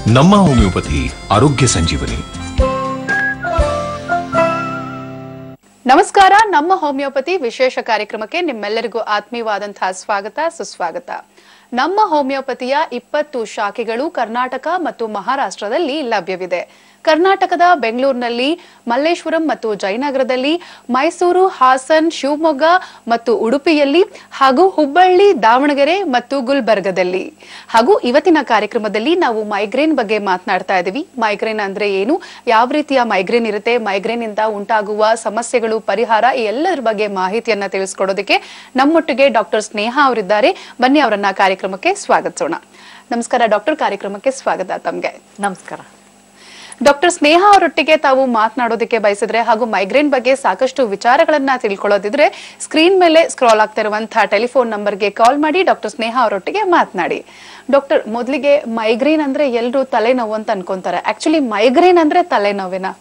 ನಮ್ಮ ಹೋಮಿಯೋಪತಿ ಆರೋಗ್ಯ ಸಂಜೀವನಿ ನಮಸ್ಕಾರ ನಮ್ಮ ಹೋಮಿಯೋಪತಿ ವಿಶೇಷ ಕಾರ್ಯಕ್ರಮಕ್ಕೆ ನಿಮ್ಮೆಲ್ಲರಿಗೂ ಆತ್ಮೀಯವಾದಂತಹ ಸ್ವಾಗತ ಸುಸ್ವಾಗತ ನಮ್ಮ ಹೋಮಿಯೋಪತಿಯ ಇಪ್ಪತ್ತು ಶಾಖೆಗಳು ಕರ್ನಾಟಕ ಮತ್ತು ಮಹಾರಾಷ್ಟ್ರದಲ್ಲಿ ಲಭ್ಯವಿದೆ ಕರ್ನಾಟಕದ ಬೆಂಗಳೂರಿನಲ್ಲಿ ಮಲ್ಲೇಶ್ವರಂ ಮತ್ತು ಜಯನಗರದಲ್ಲಿ ಮೈಸೂರು ಹಾಸನ್ ಶಿವಮೊಗ್ಗ ಮತ್ತು ಉಡುಪಿಯಲ್ಲಿ ಹಾಗೂ ಹುಬ್ಬಳ್ಳಿ ದಾವಣಗೆರೆ ಮತ್ತು ಗುಲ್ಬರ್ಗದಲ್ಲಿ ಹಾಗೂ ಇವತ್ತಿನ ಕಾರ್ಯಕ್ರಮದಲ್ಲಿ ನಾವು ಮೈಗ್ರೇನ್ ಬಗ್ಗೆ ಮಾತನಾಡ್ತಾ ಇದ್ದೀವಿ ಮೈಗ್ರೇನ್ ಅಂದ್ರೆ ಏನು ಯಾವ ರೀತಿಯ ಮೈಗ್ರೇನ್ ಇರುತ್ತೆ ಮೈಗ್ರೇನ್ ಇಂದ ಉಂಟಾಗುವ ಸಮಸ್ಯೆಗಳು ಪರಿಹಾರ ಈ ಎಲ್ಲದರ ಬಗ್ಗೆ ಮಾಹಿತಿಯನ್ನ ತಿಳಿಸ್ಕೊಡೋದಕ್ಕೆ ನಮ್ಮೊಟ್ಟಿಗೆ ಡಾಕ್ಟರ್ ಸ್ನೇಹ ಅವರಿದ್ದಾರೆ ಬನ್ನಿ ಅವರನ್ನ ಕಾರ್ಯಕ್ರಮಕ್ಕೆ ಸ್ವಾಗತಿಸೋಣ ನಮಸ್ಕಾರ ಡಾಕ್ಟರ್ ಕಾರ್ಯಕ್ರಮಕ್ಕೆ ಸ್ವಾಗತ ತಮ್ಗೆ ನಮಸ್ಕಾರ ಡಾಕ್ಟರ್ ಸ್ನೇಹ ಅವರೊಟ್ಟಿಗೆ ತಾವು ಮಾತನಾಡೋದಕ್ಕೆ ಬಯಸಿದ್ರೆ ಹಾಗೂ ಮೈಗ್ರೇನ್ ಬಗ್ಗೆ ಸಾಕಷ್ಟು ವಿಚಾರಗಳನ್ನ ತಿಳ್ಕೊಳ್ಳೋದಿದ್ರೆ ಸ್ಕ್ರೀನ್ ಮೇಲೆ ಸ್ಕ್ರಾಲ್ ಆಗ್ತಾ ಇರುವಂತಹ ಟೆಲಿಫೋನ್ ನಂಬರ್ಗೆ ಕಾಲ್ ಮಾಡಿ ಡಾಕ್ಟರ್ ಸ್ನೇಹ ಅವರೊಟ್ಟಿಗೆ ಮಾತನಾಡಿ ಡಾಕ್ಟರ್ ಮೊದಲಿಗೆ ಮೈಗ್ರೇನ್ ಅಂದ್ರೆ ಎಲ್ಲರೂ ತಲೆನೋವು ಅಂತ ಅನ್ಕೊಂತಾರೆ ಆಕ್ಚುಲಿ ಮೈಗ್ರೇನ್ ಅಂದ್ರೆ ತಲೆನೋವಿನ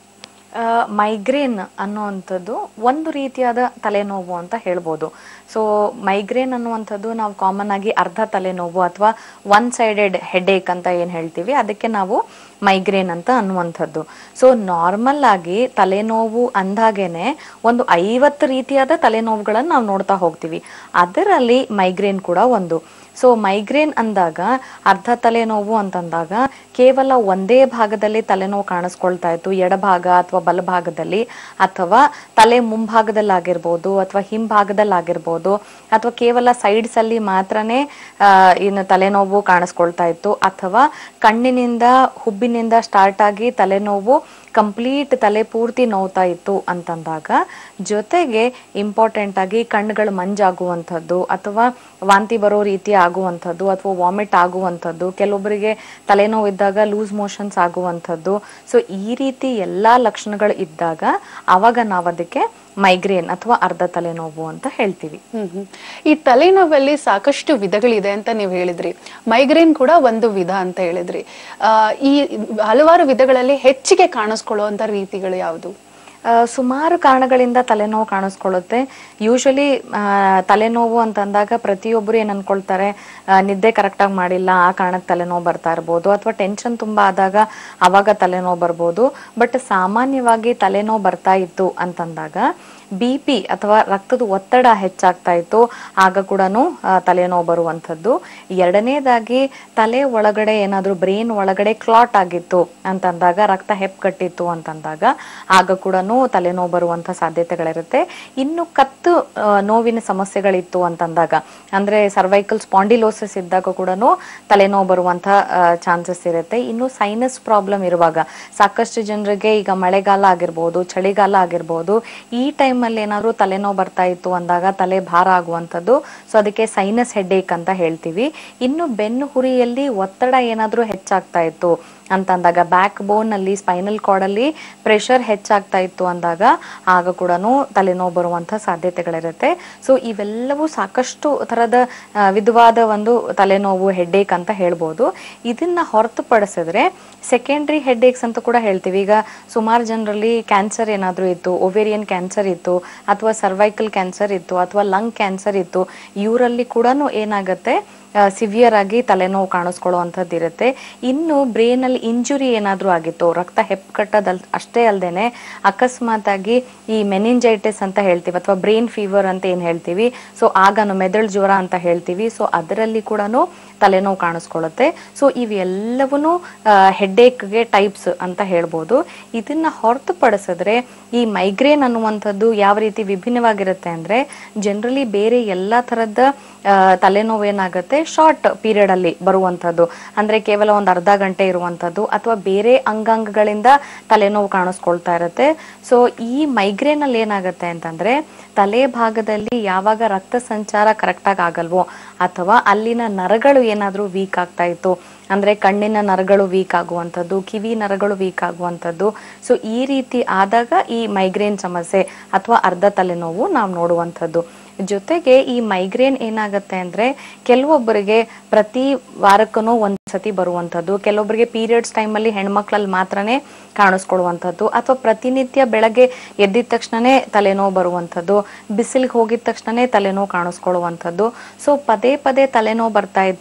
ಮೈಗ್ರೇನ್ ಅನ್ನುವಂಥದ್ದು ಒಂದು ರೀತಿಯಾದ ತಲೆನೋವು ಅಂತ ಹೇಳ್ಬೋದು ಸೊ ಮೈಗ್ರೇನ್ ಅನ್ನುವಂಥದ್ದು ನಾವು ಕಾಮನ್ ಆಗಿ ಅರ್ಧ ತಲೆನೋವು ಅಥವಾ ಒನ್ ಸೈಡೆಡ್ ಹೆಡೇಕ್ ಅಂತ ಏನು ಹೇಳ್ತೀವಿ ಅದಕ್ಕೆ ನಾವು ಮೈಗ್ರೇನ್ ಅಂತ ಅನ್ನುವಂಥದ್ದು ಸೊ ನಾರ್ಮಲ್ ಆಗಿ ತಲೆನೋವು ಅಂದಾಗೇನೆ ಒಂದು ಐವತ್ತು ರೀತಿಯಾದ ತಲೆನೋವುಗಳನ್ನು ನಾವು ನೋಡ್ತಾ ಹೋಗ್ತೀವಿ ಅದರಲ್ಲಿ ಮೈಗ್ರೇನ್ ಕೂಡ ಒಂದು ಸೊ ಮೈಗ್ರೇನ್ ಅಂದಾಗ ಅರ್ಧ ತಲೆನೋವು ಅಂತಂದಾಗ ಕೇವಲ ಒಂದೇ ಭಾಗದಲ್ಲಿ ತಲೆನೋವು ಕಾಣಿಸ್ಕೊಳ್ತಾ ಇತ್ತು ಎಡಭಾಗ ಅಥವಾ ಬಲಭಾಗದಲ್ಲಿ ಅಥವಾ ತಲೆ ಮುಂಭಾಗದಲ್ಲಾಗಿರ್ಬೋದು ಅಥವಾ ಹಿಂಭಾಗದಲ್ಲಾಗಿರ್ಬೋದು ಅಥವಾ ಕೇವಲ ಸೈಡ್ಸ್ ಅಲ್ಲಿ ಮಾತ್ರನೇ ಆ, ಇನ್ನು ತಲೆನೋವು ಕಾಣಿಸ್ಕೊಳ್ತಾ ಇತ್ತು ಅಥವಾ ಕಣ್ಣಿನಿಂದ ಹುಬ್ಬಿನಿಂದ ಸ್ಟಾರ್ಟ್ ಆಗಿ ತಲೆನೋವು ಕಂಪ್ಲೀಟ್ ತಲೆ ಪೂರ್ತಿ ನೋವ್ತಾ ಇತ್ತು ಅಂತಂದಾಗ ಜೊತೆಗೆ ಇಂಪಾರ್ಟೆಂಟ್ ಆಗಿ ಕಣ್ಣುಗಳು ಮಂಜಾಗುವಂಥದ್ದು ಅಥವಾ ವಾಂತಿ ಬರೋ ರೀತಿ ಆಗುವಂಥದ್ದು ಅಥವಾ ವಾಮಿಟ್ ಆಗುವಂಥದ್ದು ಕೆಲವೊಬ್ಬರಿಗೆ ತಲೆನೋವು ಇದ್ದಾಗ ಲೂಸ್ ಮೋಷನ್ಸ್ ಆಗುವಂಥದ್ದು ಸೊ ಈ ರೀತಿ ಎಲ್ಲಾ ಲಕ್ಷಣಗಳು ಇದ್ದಾಗ ಅವಾಗ ನಾವು ಅದಕ್ಕೆ ಮೈಗ್ರೇನ್ ಅಥವಾ ಅರ್ಧ ತಲೆನೋವು ಅಂತ ಹೇಳ್ತೀವಿ ಹ್ಮ್ ಹ್ಮ್. ಈ ತಲೆನೋವಲ್ಲಿ ಸಾಕಷ್ಟು ವಿಧಗಳಿದೆ ಅಂತ ನೀವು ಹೇಳಿದ್ರಿ ಮೈಗ್ರೇನ್ ಕೂಡ ಒಂದು ವಿಧ ಅಂತ ಹೇಳಿದ್ರಿ ಆ, ಈ ಹಲವಾರು ವಿಧಗಳಲ್ಲಿ ಹೆಚ್ಚಿಗೆ ಕಾಣಿಸ್ಕೊಳ್ಳುವಂತ ರೀತಿಗಳು ಯಾವುದು ಆ, ಸುಮಾರು ಕಾರಣಗಳಿಂದ ತಲೆನೋವು ಕಾಣಿಸ್ಕೊಳ್ಳುತ್ತೆ ಯೂಶಲಿ ತಲೆನೋವು ಅಂತಂದಾಗ ಪ್ರತಿಯೊಬ್ಬರು ಏನ್ ಅನ್ಕೊಳ್ತಾರೆ ಆ, ನಿದ್ದೆ ಕರೆಕ್ಟಾಗಿ ಮಾಡಿಲ್ಲ ಆ ಕಾರಣಕ್ಕೆ ತಲೆನೋವು ಬರ್ತಾ ಇರ್ಬೋದು ಅಥವಾ ಟೆನ್ಷನ್ ತುಂಬಾ ಆದಾಗ ಅವಾಗ ತಲೆನೋವು ಬರ್ಬೋದು ಬಟ್ ಸಾಮಾನ್ಯವಾಗಿ ತಲೆನೋವು ಬರ್ತಾ ಇತ್ತು ಅಂತಂದಾಗ ಬಿ ಪಿ ಅಥವಾ ರಕ್ತದ ಒತ್ತಡ ಹೆಚ್ಚಾಗ್ತಾ ಇತ್ತು ಆಗ ಕೂಡ ತಲೆನೋವು ಬರುವಂಥದ್ದು ಎರಡನೇದಾಗಿ ತಲೆ ಒಳಗಡೆ ಏನಾದರೂ ಬ್ರೈನ್ ಒಳಗಡೆ ಕ್ಲಾಟ್ ಆಗಿತ್ತು ಅಂತಂದಾಗ ರಕ್ತ ಹೆಪ್ಪುಗಟ್ಟಿತ್ತು ಅಂತಂದಾಗ ಆಗ ಕೂಡ ತಲೆನೋವು ಬರುವಂಥ ಸಾಧ್ಯತೆಗಳಿರುತ್ತೆ ಇನ್ನು ಕತ್ತು ಆ, ನೋವಿನ ಸಮಸ್ಯೆಗಳಿತ್ತು ಅಂತಂದಾಗ ಅಂದ್ರೆ ಸರ್ವೈಕಲ್ ಸ್ಪಾಂಡಿಲೋಸಿಸ್ ಇದ್ದಾಗ ಕೂಡ ತಲೆನೋವು ಬರುವಂಥ ಚಾನ್ಸಸ್ ಇರುತ್ತೆ ಇನ್ನು ಸೈನಸ್ ಪ್ರಾಬ್ಲಮ್ ಇರುವಾಗ ಸಾಕಷ್ಟು ಜನರಿಗೆ ಈಗ ಮಳೆಗಾಲ ಆಗಿರ್ಬೋದು ಚಳಿಗಾಲ ಆಗಿರ್ಬೋದು ಈ ಟೈಮಲ್ಲಿ ಏನಾದರೂ ತಲೆನೋವು ಬರ್ತಾ ಇತ್ತು ಅಂದಾಗ ತಲೆ ಭಾರ ಆಗುವಂಥದ್ದು ಸೊ ಅದಕ್ಕೆ ಸೈನಸ್ ಹೆಡ್ಏಕ್ ಅಂತ ಹೇಳ್ತೀವಿ ಇನ್ನು ಬೆನ್ನು ಹುರಿಯಲ್ಲಿ ಒತ್ತಡ ಏನಾದರೂ ಹೆಚ್ಚಾಗ್ತಾ ಇತ್ತು ಅಂತಂದಾಗ ಬ್ಯಾಕ್ ಬೋನ್ ಅಲ್ಲಿ ಸ್ಪೈನಲ್ ಕಾರ್ಡ್ ಅಲ್ಲಿ ಪ್ರೆಷರ್ ಹೆಚ್ಚಾಗ್ತಾ ಇತ್ತು ಅಂದಾಗ ಆಗ ಕೂಡ ತಲೆನೋವು ಬರುವಂತ ಸಾಧ್ಯತೆಗಳಿರುತ್ತೆ ಸೊ ಇವೆಲ್ಲವೂ ಸಾಕಷ್ಟು ತರದ ಆ, ವಿಧವಾದ ಒಂದು ತಲೆನೋವು ಹೆಡ್ಡೇಕ್ ಅಂತ ಹೇಳ್ಬೋದು ಇದನ್ನ ಹೊರತುಪಡಿಸಿದ್ರೆ ಸೆಕೆಂಡ್ರಿ ಹೆಡ್ಡೇಕ್ಸ್ ಅಂತ ಕೂಡ ಹೇಳ್ತೀವಿ ಈಗ ಸುಮಾರು ಜನರಲ್ಲಿ ಕ್ಯಾನ್ಸರ್ ಏನಾದರೂ ಇತ್ತು ಒವೇರಿಯನ್ ಕ್ಯಾನ್ಸರ್ ಇತ್ತು ಅಥವಾ ಸರ್ವೈಕಲ್ ಕ್ಯಾನ್ಸರ್ ಇತ್ತು ಅಥವಾ ಲಂಗ್ ಕ್ಯಾನ್ಸರ್ ಇತ್ತು ಇವರಲ್ಲಿ ಕೂಡ ಏನಾಗುತ್ತೆ ಸಿವಿಯರ್ ಆಗಿ ತಲೆನೋವು ಕಾಣಿಸ್ಕೊಳ್ಳುವಂಥದ್ದು ಇರುತ್ತೆ ಇನ್ನು ಬ್ರೈನ್ ಅಲ್ಲಿ ಇಂಜುರಿ ಏನಾದರೂ ಆಗಿತ್ತು ರಕ್ತ ಹೆಪ್ಪುಕಟ್ಟದಲ್ ಅಷ್ಟೇ ಅಲ್ಲದೇನೆ ಅಕಸ್ಮಾತ್ ಆಗಿ ಈ ಮೆನಿಂಜೈಟಿಸ್ ಅಂತ ಹೇಳ್ತೀವಿ ಅಥವಾ ಬ್ರೈನ್ ಫೀವರ್ ಅಂತ ಏನ್ ಹೇಳ್ತೀವಿ ಸೊ ಆಗ ಮೆದುಳು ಜ್ವರ ಅಂತ ಹೇಳ್ತೀವಿ ಸೊ ಅದರಲ್ಲಿ ಕೂಡ ತಲೆನೋವು ಕಾಣಿಸ್ಕೊಳ್ಳುತ್ತೆ ಸೊ ಇವೆಲ್ಲವೂ ಹೆಡ್ಡೇಕ್ಗೆ ಟೈಪ್ಸ್ ಅಂತ ಹೇಳ್ಬೋದು ಇದನ್ನ ಹೊರತುಪಡಿಸಿದ್ರೆ ಈ ಮೈಗ್ರೇನ್ ಅನ್ನುವಂಥದ್ದು ಯಾವ ರೀತಿ ವಿಭಿನ್ನವಾಗಿರುತ್ತೆ ಅಂದ್ರೆ ಜನರಲಿ ಬೇರೆ ಎಲ್ಲ ಥರದ ಆ, ತಲೆನೋವು ಏನಾಗುತ್ತೆ ಶಾರ್ಟ್ ಪೀರಿಯಡ್ ಅಲ್ಲಿ ಬರುವಂಥದ್ದು ಅಂದ್ರೆ ಕೇವಲ ಒಂದು ಅರ್ಧ ಗಂಟೆ ಇರುವಂಥದ್ದು ಅಥವಾ ಬೇರೆ ಅಂಗಾಂಗಗಳಿಂದ ತಲೆನೋವು ಕಾಣಿಸ್ಕೊಳ್ತಾ ಇರುತ್ತೆ ಸೊ ಈ ಮೈಗ್ರೇನ್ ಅಲ್ಲಿ ಏನಾಗುತ್ತೆ ಅಂತಂದ್ರೆ ತಲೆ ಭಾಗದಲ್ಲಿ ಯಾವಾಗ ರಕ್ತ ಸಂಚಾರ ಕರೆಕ್ಟಾಗಿ ಆಗಲ್ವೋ ಅಥವಾ ಅಲ್ಲಿನ ನರಗಳು ಏನಾದರೂ ವೀಕ್ ಆಗ್ತಾ ಇತ್ತು ಅಂದ್ರೆ ಕಣ್ಣಿನ ನರಗಳು ವೀಕ್ ಆಗುವಂಥದ್ದು ಕಿವಿ ನರಗಳು ವೀಕ್ ಆಗುವಂಥದ್ದು ಸೊ ಈ ರೀತಿ ಆದಾಗ ಈ ಮೈಗ್ರೇನ್ ಸಮಸ್ಯೆ ಅಥವಾ ಅರ್ಧ ತಲೆನೋವು ನಾವು ನೋಡುವಂಥದ್ದು ಜೊತೆಗೆ ಈ ಮೈಗ್ರೇನ್ ಏನಾಗುತ್ತೆ ಅಂದ್ರೆ ಕೆಲವೊಬ್ಬರಿಗೆ ಪ್ರತಿ ವಾರಕ್ಕೂ ಒಂದ್ಸತಿ ಬರುವಂಥದ್ದು ಕೆಲವೊಬ್ಬರಿಗೆ ಪೀರಿಯಡ್ಸ್ ಟೈಮಲ್ಲಿ ಹೆಣ್ಮಕ್ಳಲ್ಲಿ ಮಾತ್ರನೇ ಕಾಣಿಸ್ಕೊಳ್ಳುವಂಥದ್ದು ಅಥವಾ ಪ್ರತಿನಿತ್ಯ ಬೆಳಗ್ಗೆ ಎದ್ದಿದ ತಕ್ಷಣನೇ ತಲೆನೋವು ಬರುವಂಥದ್ದು ಬಿಸಿಲಿಗೆ ಹೋಗಿದ ತಕ್ಷಣನೇ ತಲೆನೋವು ಕಾಣಿಸ್ಕೊಳ್ಳುವಂಥದ್ದು ಸೊ ಪದೇ ಪದೇ ತಲೆನೋವು ಬರ್ತಾ ಇತ್ತು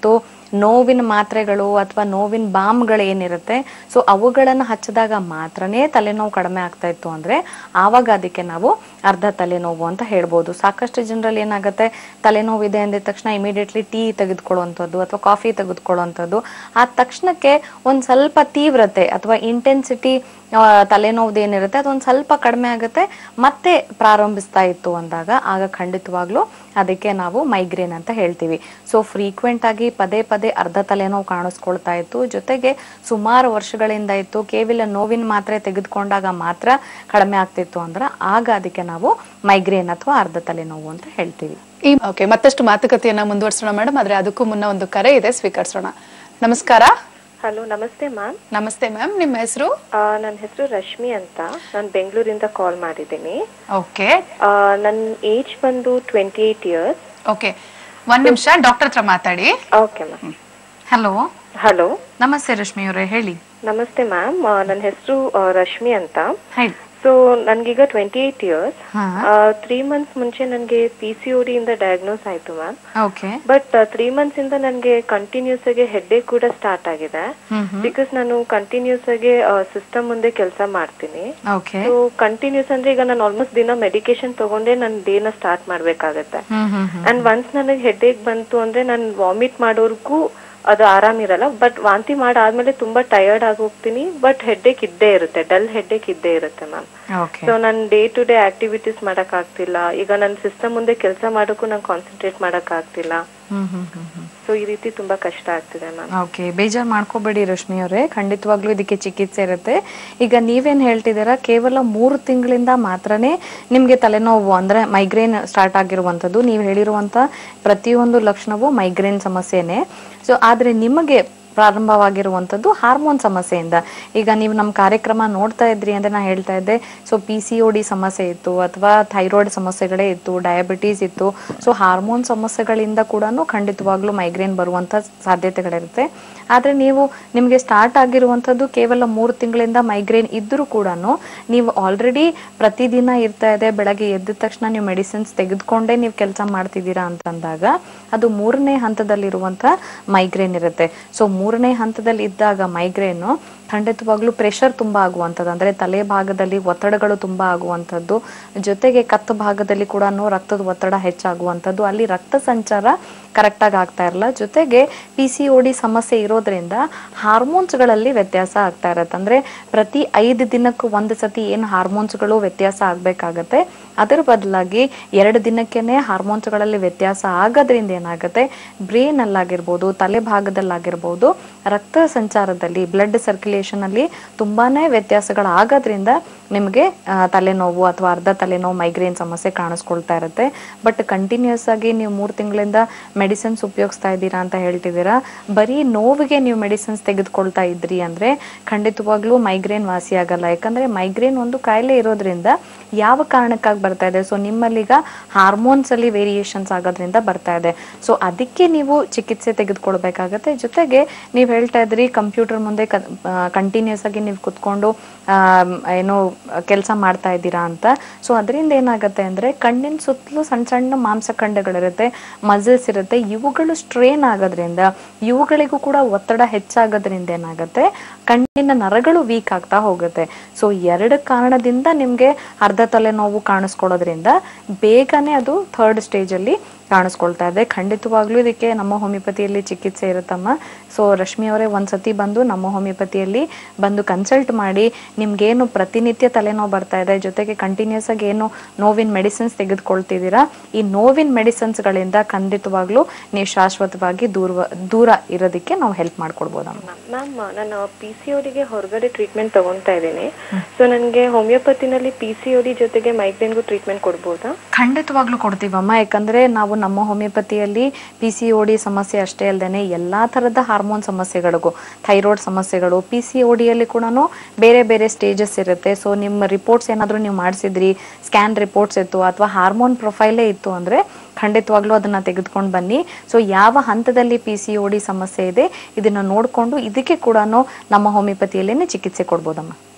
ನೋವಿನ ಮಾತ್ರೆಗಳು ಅಥವಾ ನೋವಿನ ಬಾಮ್ಗಳು ಏನಿರುತ್ತೆ ಸೊ ಅವುಗಳನ್ನು ಹಚ್ಚಿದಾಗ ಮಾತ್ರನೇ ತಲೆನೋವು ಕಡಿಮೆ ಆಗ್ತಾ ಇತ್ತು ಅಂದ್ರೆ ಆವಾಗ ಅದಕ್ಕೆ ನಾವು ಅರ್ಧ ತಲೆನೋವು ಅಂತ ಹೇಳ್ಬೋದು ಸಾಕಷ್ಟು ಜನರಲ್ಲಿ ಏನಾಗುತ್ತೆ ತಲೆನೋವು ಇದೆ ಅಂದಿದ ತಕ್ಷಣ ಇಮಿಡಿಯೇಟ್ಲಿ ಟೀ ತೆಗೆದುಕೊಳ್ಳುವಂಥದ್ದು ಅಥವಾ ಕಾಫಿ ತೆಗೆದುಕೊಳ್ಳುವಂಥದ್ದು ಆ ತಕ್ಷಣಕ್ಕೆ ಒಂದ್ ಸ್ವಲ್ಪ ತೀವ್ರತೆ ಅಥವಾ ಇಂಟೆನ್ಸಿಟಿ ತಲೆನೋವು ಏನಿರುತ್ತೆ ಅದೊಂದು ಸ್ವಲ್ಪ ಕಡಿಮೆ ಆಗುತ್ತೆ ಮತ್ತೆ ಪ್ರಾರಂಭಿಸ್ತಾ ಇತ್ತು ಅಂದಾಗ ಆಗ ಖಂಡಿತವಾಗ್ಲೂ ಅದಕ್ಕೆ ನಾವು ಮೈಗ್ರೇನ್ ಅಂತ ಹೇಳ್ತೀವಿ ಸೊ ಫ್ರೀಕ್ವೆಂಟ್ ಆಗಿ ಪದೇ ಪದೇ ಅರ್ಧ ತಲೆನೋವು ಕಾಣಿಸ್ಕೊಳ್ತಾ ಇತ್ತು ಜೊತೆಗೆ ಸುಮಾರು ವರ್ಷಗಳಿಂದ ಇತ್ತು ಕೇವಲ ನೋವಿನ ಮಾತ್ರೆ ತೆಗೆದುಕೊಂಡಾಗ ಮಾತ್ರ ಕಡಿಮೆ ಆಗ್ತಿತ್ತು ಅಂದ್ರೆ ಆಗ ಅದಕ್ಕೆ ನಾವು ಮೈಗ್ರೇನ್ ಅಥವಾ ಅರ್ಧ ತಲೆನೋವು ಅಂತ ಹೇಳ್ತೀವಿ ಈ ಓಕೆ ಮತ್ತಷ್ಟು ಮಾತುಕತೆಯನ್ನ ಮುಂದುವರಿಸೋಣ ಮೇಡಮ್ ಆದ್ರೆ ಅದಕ್ಕೂ ಮುನ್ನ ಒಂದು ಕರೆ ಇದೆ ಸ್ವೀಕರಿಸೋಣ ನಮಸ್ಕಾರ ಹಲೋ ನಮಸ್ತೆ ಮ್ಯಾಮ್ ನಮಸ್ತೆ ಮ್ಯಾಮ್ ನಿಮ್ಮ ಹೆಸರು ನನ್ನ ಹೆಸರು ರಶ್ಮಿ ಅಂತ ನಾನು ಬೆಂಗಳೂರಿಂದ ಕಾಲ್ ಮಾಡಿದ್ದೀನಿ ಓಕೆ ನನ್ನ ಏಜ್ ಬಂದು ಟ್ವೆಂಟಿ ಏಯ್ಟ್ ಇಯರ್ಸ್ ಓಕೆ ಒಂದ್ ನಿಮಿಷ ಡಾಕ್ಟರ್ ಹತ್ರ ಮಾತಾಡಿ ಓಕೆ ಮ್ಯಾಮ್ ಹಲೋ ಹಲೋ ನಮಸ್ತೆ ರಶ್ಮಿ ಅವರೇ ಹೇಳಿ ನಮಸ್ತೆ ಮ್ಯಾಮ್ ನನ್ನ ಹೆಸರು ರಶ್ಮಿ ಅಂತ ಹೇಳಿ ಸೊ ನನಗೀಗ ಟ್ವೆಂಟಿ ಏಯ್ಟ್ ಇಯರ್ಸ್ ಹಾ ತ್ರೀ ಮಂತ್ಸ್ ಮುಂಚೆ ನನಗೆ ಪಿ ಸಿ ಒ ಇಂದ ಡಯಾಗ್ನೋಸ್ ಆಯ್ತು ma'am okay but three months ಇಂದ ನನಗೆ ಕಂಟಿನ್ಯೂಸ್ ಆಗಿ ಹೆಡ್ಡೇಕ್ ಕೂಡ ಸ್ಟಾರ್ಟ್ ಆಗಿದೆ ಬಿಕಾಸ್ ನಾನು ಕಂಟಿನ್ಯೂಸ್ ಆಗಿ ಸಿಸ್ಟಮ್ ಮುಂದೆ ಕೆಲಸ ಮಾಡ್ತೀನಿ ಓಕೆ ಸೊ ಕಂಟಿನ್ಯೂಸ್ ಅಂದ್ರೆ ಈಗ ನಾನು ಆಲ್ಮೋಸ್ಟ್ ದಿನ ಮೆಡಿಕೇಶನ್ ತಗೊಂಡೇ ನನ್ನ ಡೇನ ಸ್ಟಾರ್ಟ್ ಮಾಡ್ಬೇಕಾಗತ್ತೆ hmm hmm hmm and once ನನಗೆ ಹೆಡ್ಏಕ್ ಬಂತು ಅಂದ್ರೆ ನಾನು ವಾಮಿಟ್ ಮಾಡೋರ್ಗೂ ಅದು ಆರಾಮಿರಲ್ಲ ಬಟ್ ವಾಂತಿ ಮಾಡಾದ್ಮೇಲೆ ತುಂಬಾ ಟಯರ್ಡ್ ಆಗಿ ಹೋಗ್ತೀನಿ ಬಟ್ ಹೆಡ್ಏಕ್ ಇದ್ದೇ ಇರುತ್ತೆ ಡಲ್ ಹೆಡ್ಏಕ್ ಇದ್ದೇ ಇರುತ್ತೆ ಮ್ಯಾಮ್ ಓಕೆ ಸೊ ನಾನು ಡೇ ಟು ಡೇ ಆಕ್ಟಿವಿಟೀಸ್ ಮಾಡಕ್ ಆಗ್ತಿಲ್ಲ ಈಗ ನನ್ನ ಸಿಸ್ಟಮ್ ಮುಂದೆ ಕೆಲಸ ಮಾಡೋಕ್ಕೂ ನಂಗೆ ಕಾನ್ಸಂಟ್ರೇಟ್ ಮಾಡಕ್ ಆಗ್ತಿಲ್ಲ ಹ್ಮ್ ಹ್ಮ್ ಹ್ಮ್ ಹ್ಮ್ ಸೊ ಈ ರೀತಿ ತುಂಬಾ ಕಷ್ಟ ಆಗ್ತಿದೆ ಮ್ಯಾಮ್ ಓಕೆ ಬೇಜಾರು ಮಾಡ್ಕೋಬೇಡಿ ರಶ್ಮಿ ಅವರೇ ಖಂಡಿತವಾಗ್ಲೂ ಇದಕ್ಕೆ ಚಿಕಿತ್ಸೆ ಇರುತ್ತೆ ಈಗ ನೀವೇನ್ ಹೇಳ್ತಿದ್ದೀರಾ ಕೇವಲ ಮೂರು ತಿಂಗಳಿಂದ ಮಾತ್ರನೇ ನಿಮ್ಗೆ ತಲೆನೋವು ಅಂದ್ರೆ ಮೈಗ್ರೇನ್ ಸ್ಟಾರ್ಟ್ ಆಗಿರುವಂಥದ್ದು ನೀವು ಹೇಳಿರುವಂತ ಪ್ರತಿಯೊಂದು ಲಕ್ಷಣವೂ ಮೈಗ್ರೇನ್ ಸಮಸ್ಯೆನೆ ಸೊ ಆದ್ರೆ ನಿಮಗೆ ಪ್ರಾರಂಭವಾಗಿರುವಂಥದ್ದು ಹಾರ್ಮೋನ್ ಸಮಸ್ಯೆಯಿಂದ ಈಗ ನೀವು ನಮ್ಮ ಕಾರ್ಯಕ್ರಮ ನೋಡ್ತಾ ಇದ್ರಿ ಅಂದ್ರೆ ನಾ ಹೇಳ್ತಾ ಇದ್ದೆ so P C O D ಸಮಸ್ಯೆ ಇತ್ತು ಅಥವಾ ಥೈರಾಯ್ಡ್ ಸಮಸ್ಯೆಗಳೇ ಇತ್ತು ಡಯಾಬಿಟೀಸ್ ಇತ್ತು ಸೊ ಹಾರ್ಮೋನ್ ಸಮಸ್ಯೆಗಳಿಂದ ಕೂಡ ಖಂಡಿತವಾಗ್ಲೂ ಮೈಗ್ರೇನ್ ಬರುವಂತ ಸಾಧ್ಯತೆಗಳಿರುತ್ತೆ ಆದ್ರೆ ನೀವು ನಿಮಗೆ ಸ್ಟಾರ್ಟ್ ಆಗಿರುವಂಥದ್ದು ಕೇವಲ ಮೂರು ತಿಂಗಳಿಂದ ಮೈಗ್ರೇನ್ ಇದ್ರೂ ಕೂಡ ನೀವು ಆಲ್ರೆಡಿ ಪ್ರತಿದಿನ ಇರ್ತಾ ಇದೆ ಬೆಳಗ್ಗೆ ಎದ್ದ ತಕ್ಷಣ ನೀವು ಮೆಡಿಸಿನ್ಸ್ ತೆಗೆದುಕೊಂಡೇ ನೀವು ಕೆಲಸ ಮಾಡ್ತಿದ್ದೀರಾ ಅಂತಂದಾಗ ಅದು ಮೂರನೇ ಹಂತದಲ್ಲಿರುವಂತ ಮೈಗ್ರೇನ್ ಇರುತ್ತೆ ಸೊ ಮೂರನೇ ಹಂತದಲ್ಲಿ ಇದ್ದಾಗ ಮೈಗ್ರೇನು ಖಂಡಿತವಾಗ್ಲೂ ಪ್ರೆಷರ್ ತುಂಬಾ ಆಗುವಂಥದ್ದು ಅಂದ್ರೆ ತಲೆ ಭಾಗದಲ್ಲಿ ಒತ್ತಡಗಳು ತುಂಬಾ ಆಗುವಂಥದ್ದು ಜೊತೆಗೆ ಕತ್ತು ಭಾಗದಲ್ಲಿ ಕೂಡ ರಕ್ತದ ಒತ್ತಡ ಹೆಚ್ಚಾಗುವಂಥದ್ದು ಅಲ್ಲಿ ರಕ್ತ ಸಂಚಾರ ಕರೆಕ್ಟ್ ಆಗಿ ಆಗ್ತಾ ಇರಲ್ಲ ಜೊತೆಗೆ ಪಿ ಸಿ ಒ ಡಿ ಸಮಸ್ಯೆ ಇರೋದ್ರಿಂದ ಹಾರ್ಮೋನ್ಸ್ಗಳಲ್ಲಿ ವ್ಯತ್ಯಾಸ ಆಗ್ತಾ ಇರತ್ತೆ ಅಂದ್ರೆ ಪ್ರತಿ ಐದು ದಿನಕ್ಕೂ ಒಂದು ಸತಿ ಏನು ಹಾರ್ಮೋನ್ಸ್ಗಳು ವ್ಯತ್ಯಾಸ ಆಗ್ಬೇಕಾಗತ್ತೆ ಅದರ ಬದಲಾಗಿ ಎರಡು ದಿನಕ್ಕೇನೆ ಹಾರ್ಮೋನ್ಸ್ಗಳಲ್ಲಿ ವ್ಯತ್ಯಾಸ ಆಗೋದ್ರಿಂದ ಏನಾಗುತ್ತೆ ಬ್ರೇನ್ ಅಲ್ಲಾಗಿರ್ಬೋದು ತಲೆ ಭಾಗದಲ್ಲಾಗಿರ್ಬೋದು ರಕ್ತ ಸಂಚಾರದಲ್ಲಿ ಬ್ಲಡ್ ಸರ್ಕ್ಯುಲೇಷನ್ ಅಲ್ಲಿ ತುಂಬಾನೇ ವ್ಯತ್ಯಾಸಗಳಾಗೋದ್ರಿಂದ ನಿಮಗೆ ಆ, ತಲೆನೋವು ಅಥವಾ ಅರ್ಧ ತಲೆನೋವು ಮೈಗ್ರೇನ್ ಸಮಸ್ಯೆ ಕಾಣಿಸ್ಕೊಳ್ತಾ ಇರುತ್ತೆ ಬಟ್ ಕಂಟಿನ್ಯೂಸ್ ಆಗಿ ನೀವು ಮೂರು ತಿಂಗಳಿಂದ ಮೆಡಿಸಿನ್ಸ್ ಉಪಯೋಗಿಸ್ತಾ ಇದ್ದೀರಾ ಅಂತ ಹೇಳ್ತಿದ್ದೀರಾ ಬರೀ ನೋವಿಗೆ ನೀವು ಮೆಡಿಸಿನ್ಸ್ ತೆಗೆದುಕೊಳ್ತಾ ಇದ್ರಿ ಅಂದ್ರೆ ಖಂಡಿತವಾಗ್ಲೂ ಮೈಗ್ರೇನ್ ವಾಸಿ ಆಗಲ್ಲ ಯಾಕಂದ್ರೆ ಮೈಗ್ರೇನ್ ಒಂದು ಕಾಯಿಲೆ ಇರೋದ್ರಿಂದ ಯಾವ ಕಾರಣಕ್ಕಾಗಿ ಬರ್ತಾ ಇದೆ ಸೊ ನಿಮ್ಮಲ್ಲೀಗ ಹಾರ್ಮೋನ್ಸ್ ಅಲ್ಲಿ ವೇರಿಯೇಷನ್ಸ್ ಆಗೋದ್ರಿಂದ ಬರ್ತಾ ಇದೆ ಸೊ ಅದಕ್ಕೆ ನೀವು ಚಿಕಿತ್ಸೆ ತೆಗೆದುಕೊಳ್ಬೇಕಾಗತ್ತೆ ಜೊತೆಗೆ ನೀವು ಹೇಳ್ತಾ ಇದ್ರಿ ಕಂಪ್ಯೂಟರ್ ಮುಂದೆ ಕಂಟಿನ್ಯೂಸ್ ಆಗಿ ನೀವು ಕುತ್ಕೊಂಡು ಆಮ್, ಏನು ಕೆಲಸ ಮಾಡ್ತಾ ಇದ್ದೀರಾ ಅಂತ ಸೊ ಅದರಿಂದ ಏನಾಗುತ್ತೆ ಅಂದ್ರೆ ಕಣ್ಣಿನ ಸುತ್ತಲೂ ಸಣ್ಣ ಸಣ್ಣ ಮಾಂಸಖಂಡಗಳಿರುತ್ತೆ ಮಸಲ್ಸ್ ಇರುತ್ತೆ ಇವುಗಳು ಸ್ಟ್ರೇನ್ ಆಗೋದ್ರಿಂದ ಇವುಗಳಿಗೂ ಕೂಡ ಒತ್ತಡ ಹೆಚ್ಚಾಗೋದ್ರಿಂದ ಏನಾಗುತ್ತೆ ಕಣ್ಣಿನ ನರಗಳು ವೀಕ್ ಆಗ್ತಾ ಹೋಗುತ್ತೆ ಸೊ ಎರಡು ಕಾರಣದಿಂದ ನಿಮ್ಗೆ ಅರ್ಧ ತಲೆನೋವು ಕಾಣಿಸ್ಕೊಳ್ಳೋದ್ರಿಂದ ಬೇಗನೆ ಅದು ಥರ್ಡ್ ಸ್ಟೇಜ್ ಅಲ್ಲಿ ಕಾಣಿಸ್ಕೊಳ್ತಾ ಇದೆ ಖಂಡಿತವಾಗ್ಲೂ ಇದಕ್ಕೆ ನಮ್ಮ ಹೋಮಿಯೋಪತಿಯಲ್ಲಿ ಚಿಕಿತ್ಸೆ ಇರುತ್ತಮ್ಮ ಸೊ ರಶ್ಮಿ ಅವರೇ ಒಂದ್ಸತಿ ಬಂದು ನಮ್ಮ ಹೋಮಿಯೋಪತಿಯಲ್ಲಿ ಬಂದು ಕನ್ಸಲ್ಟ್ ಮಾಡಿ ನಿಮ್ಗೇನು ಪ್ರತಿನಿತ್ಯ ತಲೆನೋವು ಬರ್ತಾ ಇದೆ ಜೊತೆಗೆ ಕಂಟಿನ್ಯೂಸ್ ಆಗಿ ಏನು ನೋವಿನ ಮೆಡಿಸಿನ್ಸ್ ತೆಗೆದುಕೊಳ್ತಿದ್ದೀರಾ ಈ ನೋವಿನ ಮೆಡಿಸಿನ್ಸ್ ಗಳಿಂದ ಖಂಡಿತವಾಗ್ಲೂ ನೀವು ಶಾಶ್ವತವಾಗಿ ದೂರ ದೂರ ಇರೋದಕ್ಕೆ ನಾವು ಹೆಲ್ಪ್ ಮಾಡ್ಕೊಡ್ಬೋದಮ್ಮ ಮ್ಯಾಮ್ ನಾನು ಪಿ ಸಿ ಗೆ ಹೊರಗಡೆ ಟ್ರೀಟ್ಮೆಂಟ್ ತಗೊಂತಾ ಇದ್ದೀನಿ ಸೊ ನನಗೆ ಹೋಮಿಯೋಪತಿನಲ್ಲಿ ಪಿ ಸಿ ಡಿ ಜೊತೆಗೆ ಮೈಗ್ರೇನ್ಗೂ ಟ್ರೀಟ್ಮೆಂಟ್ ಕೊಡ್ಬೋದಾ ಖಂಡಿತವಾಗ್ಲೂ ಕೊಡ್ತೀವಮ್ಮ ಯಾಕಂದ್ರೆ ನಾವು ನಮ್ಮ ಹೋಮಿಯೋಪತಿಯಲ್ಲಿ ಪಿ ಸಿ ಒ ಡಿ ಸಮಸ್ಯೆ ಅಷ್ಟೇ ಅಲ್ಲದೆ ಎಲ್ಲಾ ತರದ ಹಾರ್ಮೋನ್ ಸಮಸ್ಯೆಗಳಿಗೂ ಥೈರಾಯ್ಡ್ ಸಮಸ್ಯೆಗಳು ಪಿ ಸಿ ಒ ಡಿಯಲ್ಲಿ ಕೂಡ ಬೇರೆ ಬೇರೆ ಸ್ಟೇಜಸ್ ಇರುತ್ತೆ ಸೊ ನಿಮ್ಮ ರಿಪೋರ್ಟ್ಸ್ ಏನಾದರೂ ನೀವು ಮಾಡಿಸಿದ್ರಿ ಸ್ಕ್ಯಾನ್ ರಿಪೋರ್ಟ್ಸ್ ಇತ್ತು ಅಥವಾ ಹಾರ್ಮೋನ್ ಪ್ರೊಫೈಲೇ ಇತ್ತು ಅಂದ್ರೆ ಖಂಡಿತವಾಗ್ಲೂ ಅದನ್ನ ತೆಗೆದುಕೊಂಡು ಬನ್ನಿ ಸೊ ಯಾವ ಹಂತದಲ್ಲಿ ಪಿ ಸಿ ಒ ಡಿ ಸಮಸ್ಯೆ ಇದೆ ಇದನ್ನ ನೋಡಿಕೊಂಡು ಇದಕ್ಕೆ ಕೂಡ ನಮ್ಮ ಹೋಮಿಯೋಪತಿಯಲ್ಲೇನೆ ಚಿಕಿತ್ಸೆ ಕೊಡ್ಬೋದಮ್ಮ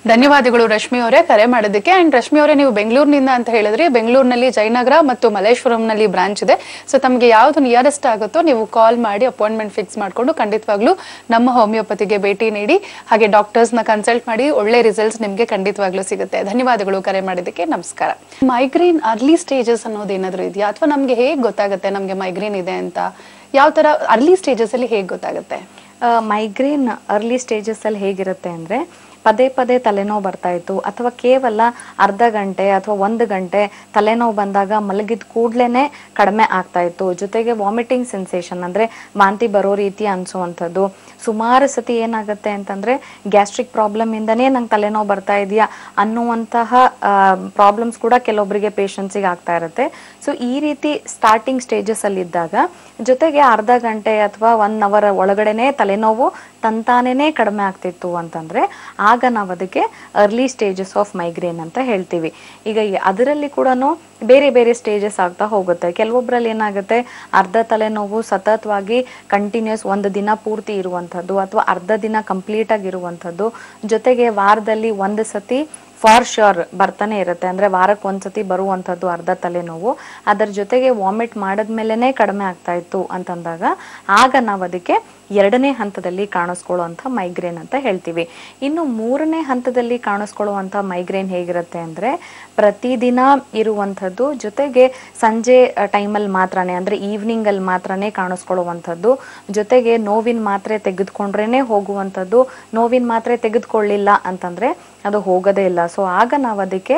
ಧನ್ಯವಾದಗಳು ರಶ್ಮಿ ಅವರೇ ಕರೆ ಮಾಡೋದಕ್ಕೆ ಅಂಡ್ ರಶ್ಮಿ ಅವರೇ ನೀವು ಬೆಂಗಳೂರಿನಿಂದ ಅಂತ ಹೇಳಿದ್ರಿ ಬೆಂಗಳೂರಿನಲ್ಲಿ ಜಯನಗರ ಮತ್ತು ಮಲ್ಲೇಶ್ವರಂನಲ್ಲಿ ಬ್ರಾಂಚ್ ಇದೆ ಸೊ ತಮಗೆ ಯಾವ್ದು ನಿಯರೆಸ್ಟ್ ಆಗುತ್ತೋ ನೀವು ಕಾಲ್ ಮಾಡಿ ಅಪಾಯಿಂಟ್ಮೆಂಟ್ ಫಿಕ್ಸ್ ಮಾಡ್ಕೊಂಡು ಖಂಡಿತವಾಗ್ಲೂ ನಮ್ಮ ಹೋಮಿಯೋಪತಿಗೆ ಭೇಟಿ ನೀಡಿ ಹಾಗೆ ಡಾಕ್ಟರ್ಸ್ ನ ಕನ್ಸಲ್ಟ್ ಮಾಡಿ ಒಳ್ಳೆ ರಿಸಲ್ಟ್ಸ್ ನಿಮ್ಗೆ ಖಂಡಿತವಾಗ್ಲೂ ಸಿಗುತ್ತೆ ಧನ್ಯವಾದಗಳು ಕರೆ ಮಾಡಿದ್ದಕ್ಕೆ ನಮಸ್ಕಾರ ಮೈಗ್ರೇನ್ ಅರ್ಲಿ ಸ್ಟೇಜಸ್ ಅನ್ನೋದು ಏನಾದ್ರು ಇದೆಯಾ ಅಥವಾ ನಮ್ಗೆ ಹೇಗ್ ಗೊತ್ತಾಗುತ್ತೆ ನಮ್ಗೆ ಮೈಗ್ರೇನ್ ಇದೆ ಅಂತ ಯಾವ ತರ ಅರ್ಲಿ ಸ್ಟೇಜಸ್ ಅಲ್ಲಿ ಹೇಗ್ ಗೊತ್ತಾಗುತ್ತೆ ಮೈಗ್ರೇನ್ ಅರ್ಲಿ ಸ್ಟೇಜಸ್ ಅಲ್ಲಿ ಹೇಗಿರುತ್ತೆ ಅಂದ್ರೆ ಪದೇ ಪದೇ ತಲೆನೋವು ಬರ್ತಾ ಇತ್ತು ಅಥವಾ ಕೇವಲ ಅರ್ಧ ಗಂಟೆ ಅಥವಾ ಒಂದು ಗಂಟೆ ತಲೆನೋವು ಬಂದಾಗ ಮಲಗಿದ ಕೂಡ್ಲೇನೆ ಕಡಿಮೆ ಆಗ್ತಾ ಇತ್ತು ಜೊತೆಗೆ ವಾಮಿಟಿಂಗ್ ಸೆನ್ಸೇಷನ್ ಅಂದ್ರೆ ವಾಂತಿ ಬರೋ ರೀತಿ ಅನ್ಸುವಂಥದ್ದು ಸುಮಾರು ಸತಿ ಏನಾಗುತ್ತೆ ಅಂತಂದ್ರೆ ಗ್ಯಾಸ್ಟ್ರಿಕ್ ಪ್ರಾಬ್ಲಮ್ ಇಂದನೇ ನಂಗೆ ತಲೆನೋವು ಬರ್ತಾ ಇದೆಯಾ ಅನ್ನುವಂತಹ ಪ್ರಾಬ್ಲಮ್ಸ್ ಕೂಡ ಕೆಲವೊಬ್ಬರಿಗೆ ಪೇಷಂಟ್ಸಿಗೆ ಆಗ್ತಾ ಇರುತ್ತೆ ಸೊ ಈ ರೀತಿ ಸ್ಟಾರ್ಟಿಂಗ್ ಸ್ಟೇಜಸ್ ಅಲ್ಲಿ ಇದ್ದಾಗ ಜೊತೆಗೆ ಅರ್ಧ ಗಂಟೆ ಅಥವಾ ಒನ್ ಅವರ್ ಒಳಗಡೆನೆ ತಲೆನೋವು ತಂತಾನೇನೆ ಕಡಿಮೆ ಆಗ್ತಿತ್ತು ಅಂತಂದ್ರೆ ಆಗ ನಾವು ಅದಕ್ಕೆ ಅರ್ಲಿ ಸ್ಟೇಜಸ್ ಆಫ್ ಮೈಗ್ರೇನ್ ಅಂತ ಹೇಳ್ತೀವಿ ಈಗ ಈ- ಅದರಲ್ಲಿ ಕೂಡ ಬೇರೆ ಬೇರೆ ಸ್ಟೇಜಸ್ ಆಗ್ತಾ ಹೋಗುತ್ತೆ ಕೆಲವೊಬ್ಬರಲ್ಲಿ ಏನಾಗುತ್ತೆ ಅರ್ಧ ತಲೆನೋವು ಸತತವಾಗಿ ಕಂಟಿನ್ಯೂಸ್ ಒಂದು ದಿನ ಪೂರ್ತಿ ಇರುವಂಥದ್ದು ಅಥವಾ ಅರ್ಧ ದಿನ ಕಂಪ್ಲೀಟ್ ಆಗಿ ಇರುವಂಥದ್ದು ಜೊತೆಗೆ ವಾರದಲ್ಲಿ ಒಂದು ಸತಿ ಫಾರ್ ಶ್ಯೂರ್ ಬರ್ತಾನೆ ಇರುತ್ತೆ ಅಂದ್ರೆ ವಾರಕ್ಕೆ ಒಂದ್ಸತಿ ಬರುವಂಥದ್ದು ಅರ್ಧ ತಲೆನೋವು ಅದರ ಜೊತೆಗೆ ವಾಮಿಟ್ ಮಾಡಿದ್ಮೇಲೆನೆ ಕಡಿಮೆ ಆಗ್ತಾ ಇತ್ತು ಅಂತಂದಾಗ ಆಗ ನಾವು ಅದಕ್ಕೆ ಎರಡನೇ ಹಂತದಲ್ಲಿ ಕಾಣಿಸ್ಕೊಳ್ಳುವಂಥ ಮೈಗ್ರೇನ್ ಅಂತ ಹೇಳ್ತೀವಿ ಇನ್ನು ಮೂರನೇ ಹಂತದಲ್ಲಿ ಕಾಣಿಸ್ಕೊಳ್ಳುವಂಥ ಮೈಗ್ರೇನ್ ಹೇಗಿರುತ್ತೆ ಅಂದ್ರೆ ಪ್ರತಿದಿನ ಇರುವಂಥದ್ದು ಜೊತೆಗೆ ಸಂಜೆ ಟೈಮಲ್ಲಿ ಮಾತ್ರನೇ ಅಂದ್ರೆ ಈವ್ನಿಂಗ್ ಅಲ್ಲಿ ಮಾತ್ರನೇ ಕಾಣಿಸ್ಕೊಳ್ಳುವಂಥದ್ದು ಜೊತೆಗೆ ನೋವಿನ ಮಾತ್ರೆ ತೆಗೆದುಕೊಂಡ್ರೇನೆ ಹೋಗುವಂಥದ್ದು ನೋವಿನ ಮಾತ್ರೆ ತೆಗೆದುಕೊಳ್ಳಿಲ್ಲ ಅಂತಂದ್ರೆ ಅದು ಹೋಗೋದೇ ಇಲ್ಲ ಸೊ ಆಗ ನಾವು ಅದಕ್ಕೆ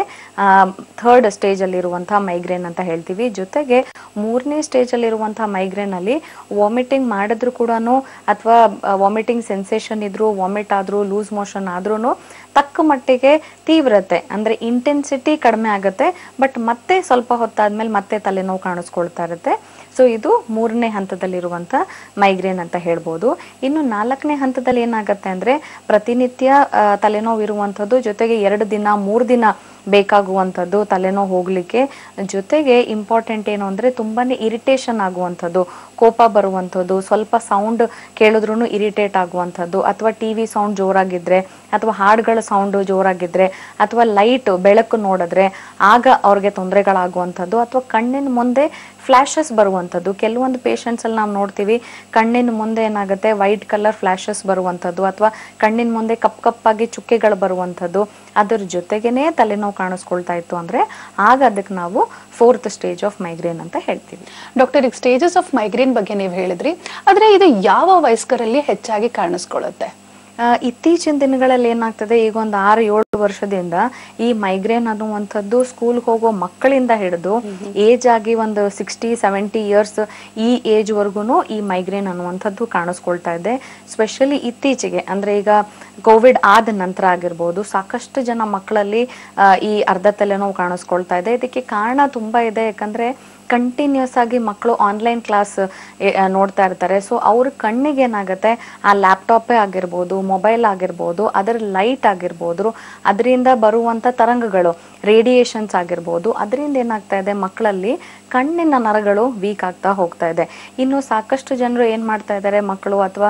ಥರ್ಡ್ ಸ್ಟೇಜ್ ಅಲ್ಲಿ ಇರುವಂತಹ ಮೈಗ್ರೇನ್ ಅಂತ ಹೇಳ್ತೀವಿ ಜೊತೆಗೆ ಮೂರನೇ ಸ್ಟೇಜ್ ಅಲ್ಲಿ ಇರುವಂತಹ ಮೈಗ್ರೇನ್ ಅಲ್ಲಿ ವಾಮಿಟಿಂಗ್ ಮಾಡಿದ್ರು ಕೂಡ ಅಥವಾ ವಾಮಿಟಿಂಗ್ ಸೆನ್ಸೇಷನ್ ಇದ್ರು ವಾಮಿಟ್ ಆದ್ರೂ ಲೂಸ್ ಮೋಷನ್ ಆದ್ರೂ ತಕ್ಕ ಮಟ್ಟಿಗೆ ತೀವ್ರತೆ ಅಂದ್ರೆ ಇಂಟೆನ್ಸಿಟಿ ಕಡಿಮೆ ಆಗುತ್ತೆ ಬಟ್ ಮತ್ತೆ ಸ್ವಲ್ಪ ಹೊತ್ತಾದ್ಮೇಲೆ ಮತ್ತೆ ತಲೆನೋವು ಕಾಣಿಸ್ಕೊಳ್ತಾ ಇರುತ್ತೆ ಸೊ ಇದು ಮೂರನೇ ಹಂತದಲ್ಲಿರುವಂಥ ಮೈಗ್ರೇನ್ ಅಂತ ಹೇಳ್ಬೋದು ಇನ್ನು ನಾಲ್ಕನೇ ಹಂತದಲ್ಲಿ ಏನಾಗುತ್ತೆ ಅಂದ್ರೆ ಪ್ರತಿನಿತ್ಯ ಆ, ತಲೆನೋವು ಇರುವಂಥದ್ದು ಜೊತೆಗೆ ಎರಡು ದಿನ ಮೂರು ದಿನ ಬೇಕಾಗುವಂಥದ್ದು ತಲೆನೋವು ಹೋಗ್ಲಿಕ್ಕೆ ಜೊತೆಗೆ ಇಂಪಾರ್ಟೆಂಟ್ ಏನು ಅಂದ್ರೆ ತುಂಬಾನೇ ಇರಿಟೇಷನ್ ಆಗುವಂಥದ್ದು ಕೋಪ ಬರುವಂಥದ್ದು ಸ್ವಲ್ಪ ಸೌಂಡ್ ಕೇಳಿದ್ರು ಇರಿಟೇಟ್ ಆಗುವಂಥದ್ದು ಅಥವಾ ಟಿ ವಿ ಸೌಂಡ್ ಜೋರಾಗಿದ್ರೆ ಅಥವಾ ಹಾಡುಗಳ ಸೌಂಡ್ ಜೋರಾಗಿದ್ರೆ ಅಥವಾ ಲೈಟ್ ಬೆಳಕು ನೋಡಿದ್ರೆ ಆಗ ಅವ್ರಿಗೆ ತೊಂದರೆಗಳಾಗುವಂಥದ್ದು ಅಥವಾ ಕಣ್ಣಿನ ಮುಂದೆ ಫ್ಲಾಶಸ್ ಬರುವಂಥದ್ದು ಕೆಲವೊಂದು ಪೇಷಂಟ್ಸ್ ಅಲ್ಲಿ ನಾವು ನೋಡ್ತೀವಿ ಕಣ್ಣಿನ ಮುಂದೆ ಏನಾಗುತ್ತೆ ವೈಟ್ ಕಲರ್ ಫ್ಲಾಶಸ್ ಬರುವಂಥದ್ದು ಅಥವಾ ಕಣ್ಣಿನ ಮುಂದೆ ಕಪ್ ಕಪ್ಪಾಗಿ ಚುಕ್ಕೆಗಳು ಬರುವಂಥದ್ದು ಅದ್ರ ಜೊತೆಗೇನೆ ತಲೆನೋವು ಕಾಣಿಸ್ಕೊಳ್ತಾ ಇತ್ತು ಅಂದ್ರೆ ಆಗ ಅದಕ್ಕೆ ನಾವು ಫೋರ್ತ್ ಸ್ಟೇಜ್ ಆಫ್ ಮೈಗ್ರೇನ್ ಅಂತ ಹೇಳ್ತೀವಿ ಡಾಕ್ಟರ್ ಈಗ ಸ್ಟೇಜಸ್ ಆಫ್ ಮೈಗ್ರೇನ್ ಬಗ್ಗೆ ನೀವು ಹೇಳಿದ್ರಿ ಆದ್ರೆ ಇದು ಯಾವ ವಯಸ್ಕರಲ್ಲಿ ಹೆಚ್ಚಾಗಿ ಕಾಣಿಸ್ಕೊಳ್ಳುತ್ತೆ ಆ, ಇತ್ತೀಚಿನ ದಿನಗಳಲ್ಲಿ ಏನಾಗ್ತದೆ ಈಗ ಒಂದು ಆರು ಏಳು ವರ್ಷದಿಂದ ಈ ಮೈಗ್ರೇನ್ ಅನ್ನುವಂಥದ್ದು ಸ್ಕೂಲ್ ಹೋಗೋ ಮಕ್ಕಳಿಂದ ಹಿಡಿದು ಏಜ್ ಆಗಿ ಒಂದು ಸಿಕ್ಸ್ಟಿ ಸೆವೆಂಟಿ ಇಯರ್ಸ್ ಈ ಏಜ್ ವರ್ಗುನು ಈ ಮೈಗ್ರೇನ್ ಅನ್ನುವಂಥದ್ದು ಕಾಣಿಸ್ಕೊಳ್ತಾ ಇದೆ ಸ್ಪೆಷಲಿ ಇತ್ತೀಚೆಗೆ ಅಂದ್ರೆ ಈಗ ಕೋವಿಡ್ ಆದ ನಂತರ ಆಗಿರ್ಬೋದು ಸಾಕಷ್ಟು ಜನ ಮಕ್ಕಳಲ್ಲಿ ಆ, ಈ ಅರ್ಧ ತಲೆನೋವು ಕಾಣಿಸ್ಕೊಳ್ತಾ ಇದೆ ಇದಕ್ಕೆ ಕಾರಣ ತುಂಬಾ ಇದೆ ಯಾಕಂದ್ರೆ ಕಂಟಿನ್ಯೂಸ್ ಆಗಿ ಮಕ್ಕಳು ಆನ್ಲೈನ್ ಕ್ಲಾಸ್ ನೋಡ್ತಾ ಇರ್ತಾರೆ ಸೊ ಅವ್ರ ಕಣ್ಣಿಗೆ ಏನಾಗುತ್ತೆ ಆ ಲ್ಯಾಪ್ಟಾಪೇ ಆಗಿರ್ಬೋದು ಮೊಬೈಲ್ ಆಗಿರ್ಬೋದು ಅದರ ಲೈಟ್ ಆಗಿರ್ಬೋದು ಅದರಿಂದ ಬರುವಂತ ತರಂಗಗಳು ರೇಡಿಯೇಷನ್ಸ್ ಆಗಿರ್ಬೋದು ಅದರಿಂದ ಏನಾಗ್ತಾ ಇದೆ ಮಕ್ಕಳಲ್ಲಿ ಕಣ್ಣಿನ ನರಗಳು ವೀಕ್ ಆಗ್ತಾ ಹೋಗ್ತಾ ಇದೆ ಇನ್ನು ಸಾಕಷ್ಟು ಜನರು ಏನ್ ಮಾಡ್ತಾ ಇದ್ದಾರೆ ಮಕ್ಕಳು ಅಥವಾ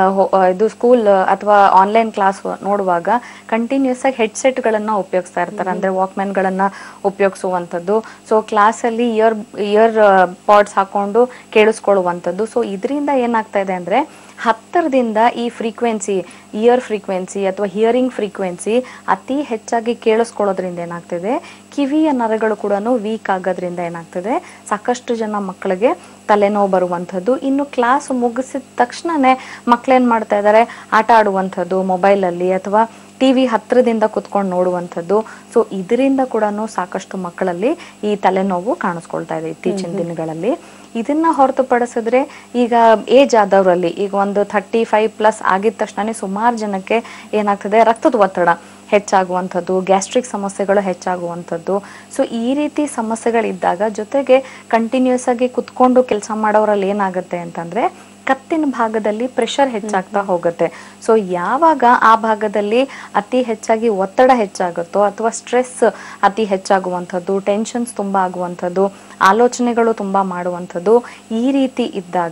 ಇದು ಸ್ಕೂಲ್ ಅಥವಾ ಆನ್ಲೈನ್ ಕ್ಲಾಸ್ ನೋಡುವಾಗ ಕಂಟಿನ್ಯೂಸ್ ಆಗಿ ಹೆಡ್ಸೆಟ್ ಗಳನ್ನ ಉಪಯೋಗಿಸ್ತಾ ಇರ್ತಾರೆ ಅಂದ್ರೆ ವಾಕ್ಮ್ಯಾನ್ ಗಳನ್ನ ಉಪಯೋಗಿಸುವಂಥದ್ದು ಸೊ ಕ್ಲಾಸಲ್ಲಿ ಇಯರ್ ಇಯರ್ ಪಾಡ್ಸ್ ಹಾಕೊಂಡು ಕೇಳಿಸ್ಕೊಳ್ಳುವಂಥದ್ದು ಸೊ ಇದರಿಂದ ಏನಾಗ್ತಾ ಇದೆ ಅಂದ್ರೆ ಹತ್ತರದಿಂದ ಈ ಫ್ರೀಕ್ವೆನ್ಸಿ ಇಯರ್ ಫ್ರೀಕ್ವೆನ್ಸಿ ಅಥವಾ ಹಿಯರಿಂಗ್ ಫ್ರೀಕ್ವೆನ್ಸಿ ಅತಿ ಹೆಚ್ಚಾಗಿ ಕೇಳಿಸ್ಕೊಳ್ಳೋದ್ರಿಂದ ಏನಾಗ್ತಿದೆ ಕಿವಿಯ ನರಗಳು ಕೂಡ ವೀಕ್ ಆಗೋದ್ರಿಂದ ಏನಾಗ್ತದೆ ಸಾಕಷ್ಟು ಜನ ಮಕ್ಕಳಿಗೆ ತಲೆನೋವು ಬರುವಂಥದ್ದು ಇನ್ನು ಕ್ಲಾಸ್ ಮುಗಿಸಿದ ತಕ್ಷಣನೇ ಮಕ್ಳೇನ್ ಮಾಡ್ತಾ ಇದ್ದಾರೆ ಆಟ ಆಡುವಂಥದ್ದು ಮೊಬೈಲಲ್ಲಿ ಅಥವಾ ಟಿವಿ ಹತ್ರದಿಂದ ಕುತ್ಕೊಂಡು ನೋಡುವಂಥದ್ದು ಸೊ ಇದರಿಂದ ಕೂಡ ಸಾಕಷ್ಟು ಮಕ್ಕಳಲ್ಲಿ ಈ ತಲೆನೋವು ಕಾಣಿಸ್ಕೊಳ್ತಾ ಇದೆ ಇತ್ತೀಚಿನ ದಿನಗಳಲ್ಲಿ ಇದನ್ನ ಹೊರತುಪಡಿಸಿದ್ರೆ ಈಗ ಏಜ್ ಆದವರಲ್ಲಿ ಈಗ ಒಂದು ಥರ್ಟಿ ಫೈವ್ ಪ್ಲಸ್ ಆಗಿದ ತಕ್ಷಣ ಸುಮಾರು ಜನಕ್ಕೆ ಏನಾಗ್ತದೆ ರಕ್ತದ ಒತ್ತಡ ಹೆಚ್ಚಾಗುವಂಥದ್ದು ಗ್ಯಾಸ್ಟ್ರಿಕ್ ಸಮಸ್ಯೆಗಳು ಹೆಚ್ಚಾಗುವಂಥದ್ದು ಸೊ ಈ ರೀತಿ ಸಮಸ್ಯೆಗಳಿದ್ದಾಗ ಜೊತೆಗೆ ಕಂಟಿನ್ಯೂಸ್ ಆಗಿ ಕುತ್ಕೊಂಡು ಕೆಲಸ ಮಾಡೋರಲ್ಲಿ ಏನಾಗುತ್ತೆ ಅಂತಂದ್ರೆ ಕತ್ತಿನ ಭಾಗದಲ್ಲಿ ಪ್ರೆಷರ್ ಹೆಚ್ಚಾಗ್ತಾ ಹೋಗುತ್ತೆ ಸೊ ಯಾವಾಗ ಆ ಭಾಗದಲ್ಲಿ ಅತಿ ಹೆಚ್ಚಾಗಿ ಒತ್ತಡ ಹೆಚ್ಚಾಗುತ್ತೋ ಅಥವಾ ಸ್ಟ್ರೆಸ್ ಅತಿ ಹೆಚ್ಚಾಗುವಂಥದ್ದು ಟೆನ್ಷನ್ಸ್ ತುಂಬಾ ಆಗುವಂಥದ್ದು ಆಲೋಚನೆಗಳು ತುಂಬಾ ಮಾಡುವಂಥದ್ದು ಈ ರೀತಿ ಇದ್ದಾಗ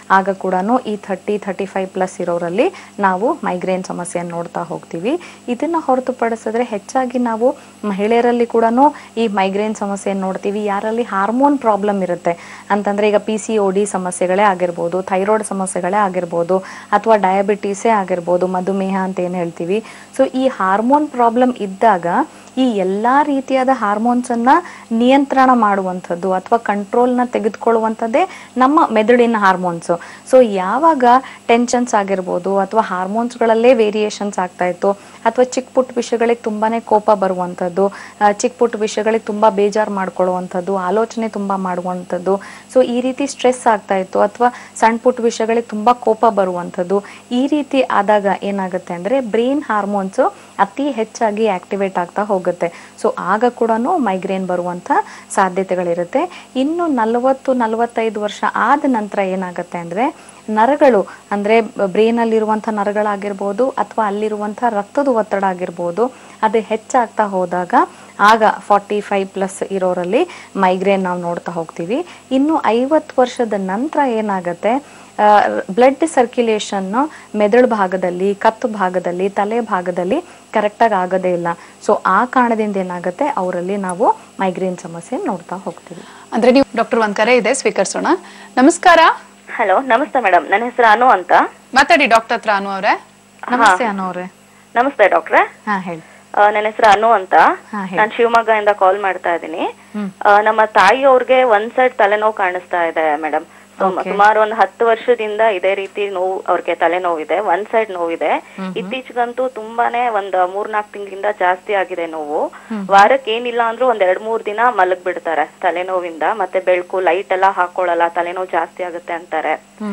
ಆಗ ಕೂಡ ಈ ಥರ್ಟಿ ಥರ್ಟಿ ಫೈವ್ ಪ್ಲಸ್ ಇರೋರಲ್ಲಿ ನಾವು ಮೈಗ್ರೇನ್ ಸಮಸ್ಯೆಯನ್ನು ನೋಡ್ತಾ ಹೋಗ್ತೀವಿ ಇದನ್ನು ಹೊರತುಪಡಿಸಿದ್ರೆ ಹೆಚ್ಚಾಗಿ ನಾವು ಮಹಿಳೆಯರಲ್ಲಿ ಕೂಡ ಈ ಮೈಗ್ರೇನ್ ಸಮಸ್ಯೆಯನ್ನು ನೋಡ್ತೀವಿ ಯಾರಲ್ಲಿ ಹಾರ್ಮೋನ್ ಪ್ರಾಬ್ಲಮ್ ಇರುತ್ತೆ ಅಂತಂದ್ರೆ ಈಗ ಪಿ ಸಿ ಒ ಡಿ ಸಮಸ್ಯೆಗಳೇ ಆಗಿರ್ಬೋದು ಥೈರಾಯ್ಡ್ ಸಮಸ್ಯೆಗಳೇ ಆಗಿರ್ಬೋದು ಅಥವಾ ಡಯಾಬಿಟೀಸೇ ಆಗಿರ್ಬೋದು ಮಧುಮೇಹ ಅಂತ ಏನು ಹೇಳ್ತೀವಿ ಸೊ ಈ ಹಾರ್ಮೋನ್ ಪ್ರಾಬ್ಲಮ್ ಇದ್ದಾಗ ಈ ಎಲ್ಲ ರೀತಿಯಾದ ಹಾರ್ಮೋನ್ಸನ್ನು ನಿಯಂತ್ರಣ ಮಾಡುವಂಥದ್ದು ಅಥವಾ ಕಂಟ್ರೋಲ್ನ ತೆಗೆದುಕೊಳ್ಳುವಂಥದ್ದೇ ನಮ್ಮ ಮೆದುಳಿನ ಹಾರ್ಮೋನ್ಸು ಸೊ ಯಾವಾಗ ಟೆನ್ಷನ್ಸ್ ಆಗಿರ್ಬೋದು ಅಥವಾ ಹಾರ್ಮೋನ್ಸ್ಗಳಲ್ಲೇ ವೇರಿಯೇಷನ್ಸ್ ಆಗ್ತಾ ಇತ್ತು ಅಥವಾ ಚಿಕ್ಕ ಪುಟ್ಟ ವಿಷಯಗಳಿಗೆ ತುಂಬಾನೇ ಕೋಪ ಬರುವಂಥದ್ದು ಆ, ಚಿಕ್ಕ ಪುಟ್ಟ ವಿಷಯಗಳಿಗೆ ತುಂಬ ಬೇಜಾರು ಮಾಡ್ಕೊಳ್ಳುವಂಥದ್ದು ಆಲೋಚನೆ ತುಂಬ ಮಾಡುವಂಥದ್ದು ಸೊ ಈ ರೀತಿ ಸ್ಟ್ರೆಸ್ ಆಗ್ತಾ ಇತ್ತು ಅಥವಾ ಸಣ್ಣ ಪುಟ್ಟ ವಿಷಯಗಳಿಗೆ ತುಂಬ ಕೋಪ ಬರುವಂಥದ್ದು ಈ ರೀತಿ ಆದಾಗ ಏನಾಗುತ್ತೆ ಅಂದರೆ ಬ್ರೈನ್ ಹಾರ್ಮೋನ್ಸು ಅತಿ ಹೆಚ್ಚಾಗಿ ಆಕ್ಟಿವೇಟ್ ಆಗ್ತಾ ಹೋಗುತ್ತೆ ಸೊ ಆಗ ಕೂಡ ಮೈಗ್ರೇನ್ ಬರುವಂಥ ಸಾಧ್ಯತೆಗಳಿರುತ್ತೆ ಇನ್ನು ನಲವತ್ತು ನಲವತ್ತೈದು ವರ್ಷ ಆದ ನಂತರ ಏನಾಗುತ್ತೆ ಅಂದರೆ ನರಗಳು ಅಂದರೆ ಬ್ರೈನಲ್ಲಿರುವಂಥ ನರಗಳಾಗಿರ್ಬೋದು ಅಥವಾ ಅಲ್ಲಿರುವಂಥ ರಕ್ತದ ಒತ್ತಡ ಆಗಿರ್ಬೋದು ಅದು ಹೆಚ್ಚಾಗ್ತಾ ಹೋದಾಗ ಆಗ ಫಾರ್ಟಿ ಫೈವ್ ಪ್ಲಸ್ ಇರೋರಲ್ಲಿ ಮೈಗ್ರೇನ್ ನಾವು ನೋಡ್ತಾ ಹೋಗ್ತೀವಿ ಇನ್ನು ಐವತ್ತು ವರ್ಷದ ನಂತರ ಏನಾಗುತ್ತೆ ಬ್ಲಡ್ ಸರ್ಕ್ಯುಲೇಷನ್ ಮೆದುಳು ಭಾಗದಲ್ಲಿ ಕತ್ತು ಭಾಗದಲ್ಲಿ ತಲೆ ಭಾಗದಲ್ಲಿ ಕರೆಕ್ಟಾಗಿ ಆಗೋದೇ ಇಲ್ಲ ಸೊ ಆ ಕಾರಣದಿಂದ ಏನಾಗುತ್ತೆ ಅವರಲ್ಲಿ ನಾವು ಮೈಗ್ರೇನ್ ಸಮಸ್ಯೆ ನೋಡ್ತಾ ಹೋಗ್ತೀವಿ ಅಂದ್ರೆ ನೀವು ಡಾಕ್ಟರ್ ಒಂದ್ ಕರೆ ಇದೆ ಸ್ವೀಕರಿಸೋಣ ನಮಸ್ಕಾರ ಹಲೋ ನಮಸ್ತೆ ಮೇಡಮ್ ನನ್ನ ಹೆಸರು ಅನು ಅಂತ ಮಾತಾಡಿ ಡಾಕ್ಟರ್ ಹತ್ರ ಅನು ಅವರೇ ನಮಸ್ತೆ ಅನ್ನೋರೆ ನಮಸ್ತೆ ಡಾಕ್ಟ್ರೆ ಹಾ ಹೇಳಿ ಆ, ನನ್ನ ಹೆಸರು ಅನು ಅಂತ ಹಾ, ಹೇಳಿ. ನಾನು ಶಿವಮೊಗ್ಗದಿಂದ ಕಾಲ್ ಮಾಡ್ತಾ ಇದ್ದೀನಿ ನಮ್ಮ ತಾಯಿಯವ್ರಿಗೆ ಒಂದ್ ಸೈಡ್ ತಲೆನೋವು ಕಾಣಿಸ್ತಾ ಇದೆ ಮೇಡಮ್ ಸುಮಾರು ಒಂದು ಹತ್ತು ವರ್ಷದಿಂದ ಇದೇ ರೀತಿ ನೋವು ಅವ್ರಿಗೆ ತಲೆನೋವಿದೆ ಒಂದ್ ಸೈಡ್ ನೋವಿದೆ ಇತ್ತೀಚೆಗಂತೂ ತುಂಬಾನೇ ಒಂದ್ ಮೂರ್ನಾಲ್ಕು ತಿಂಗಳಿಂದ ಜಾಸ್ತಿ ಆಗಿದೆ ನೋವು ವಾರಕ್ಕೆ ಏನಿಲ್ಲ ಅಂದ್ರೂ ಒಂದ್ ಎರಡ್ ಮೂರ್ ದಿನ ಮಲಗ್ ಬಿಡ್ತಾರೆ ತಲೆನೋವಿಂದ ಮತ್ತೆ ಬೆಳಕು ಲೈಟ್ ಎಲ್ಲ ಹಾಕೊಳ್ಳಲ್ಲ ತಲೆನೋವು ಜಾಸ್ತಿ ಆಗುತ್ತೆ ಅಂತಾರೆ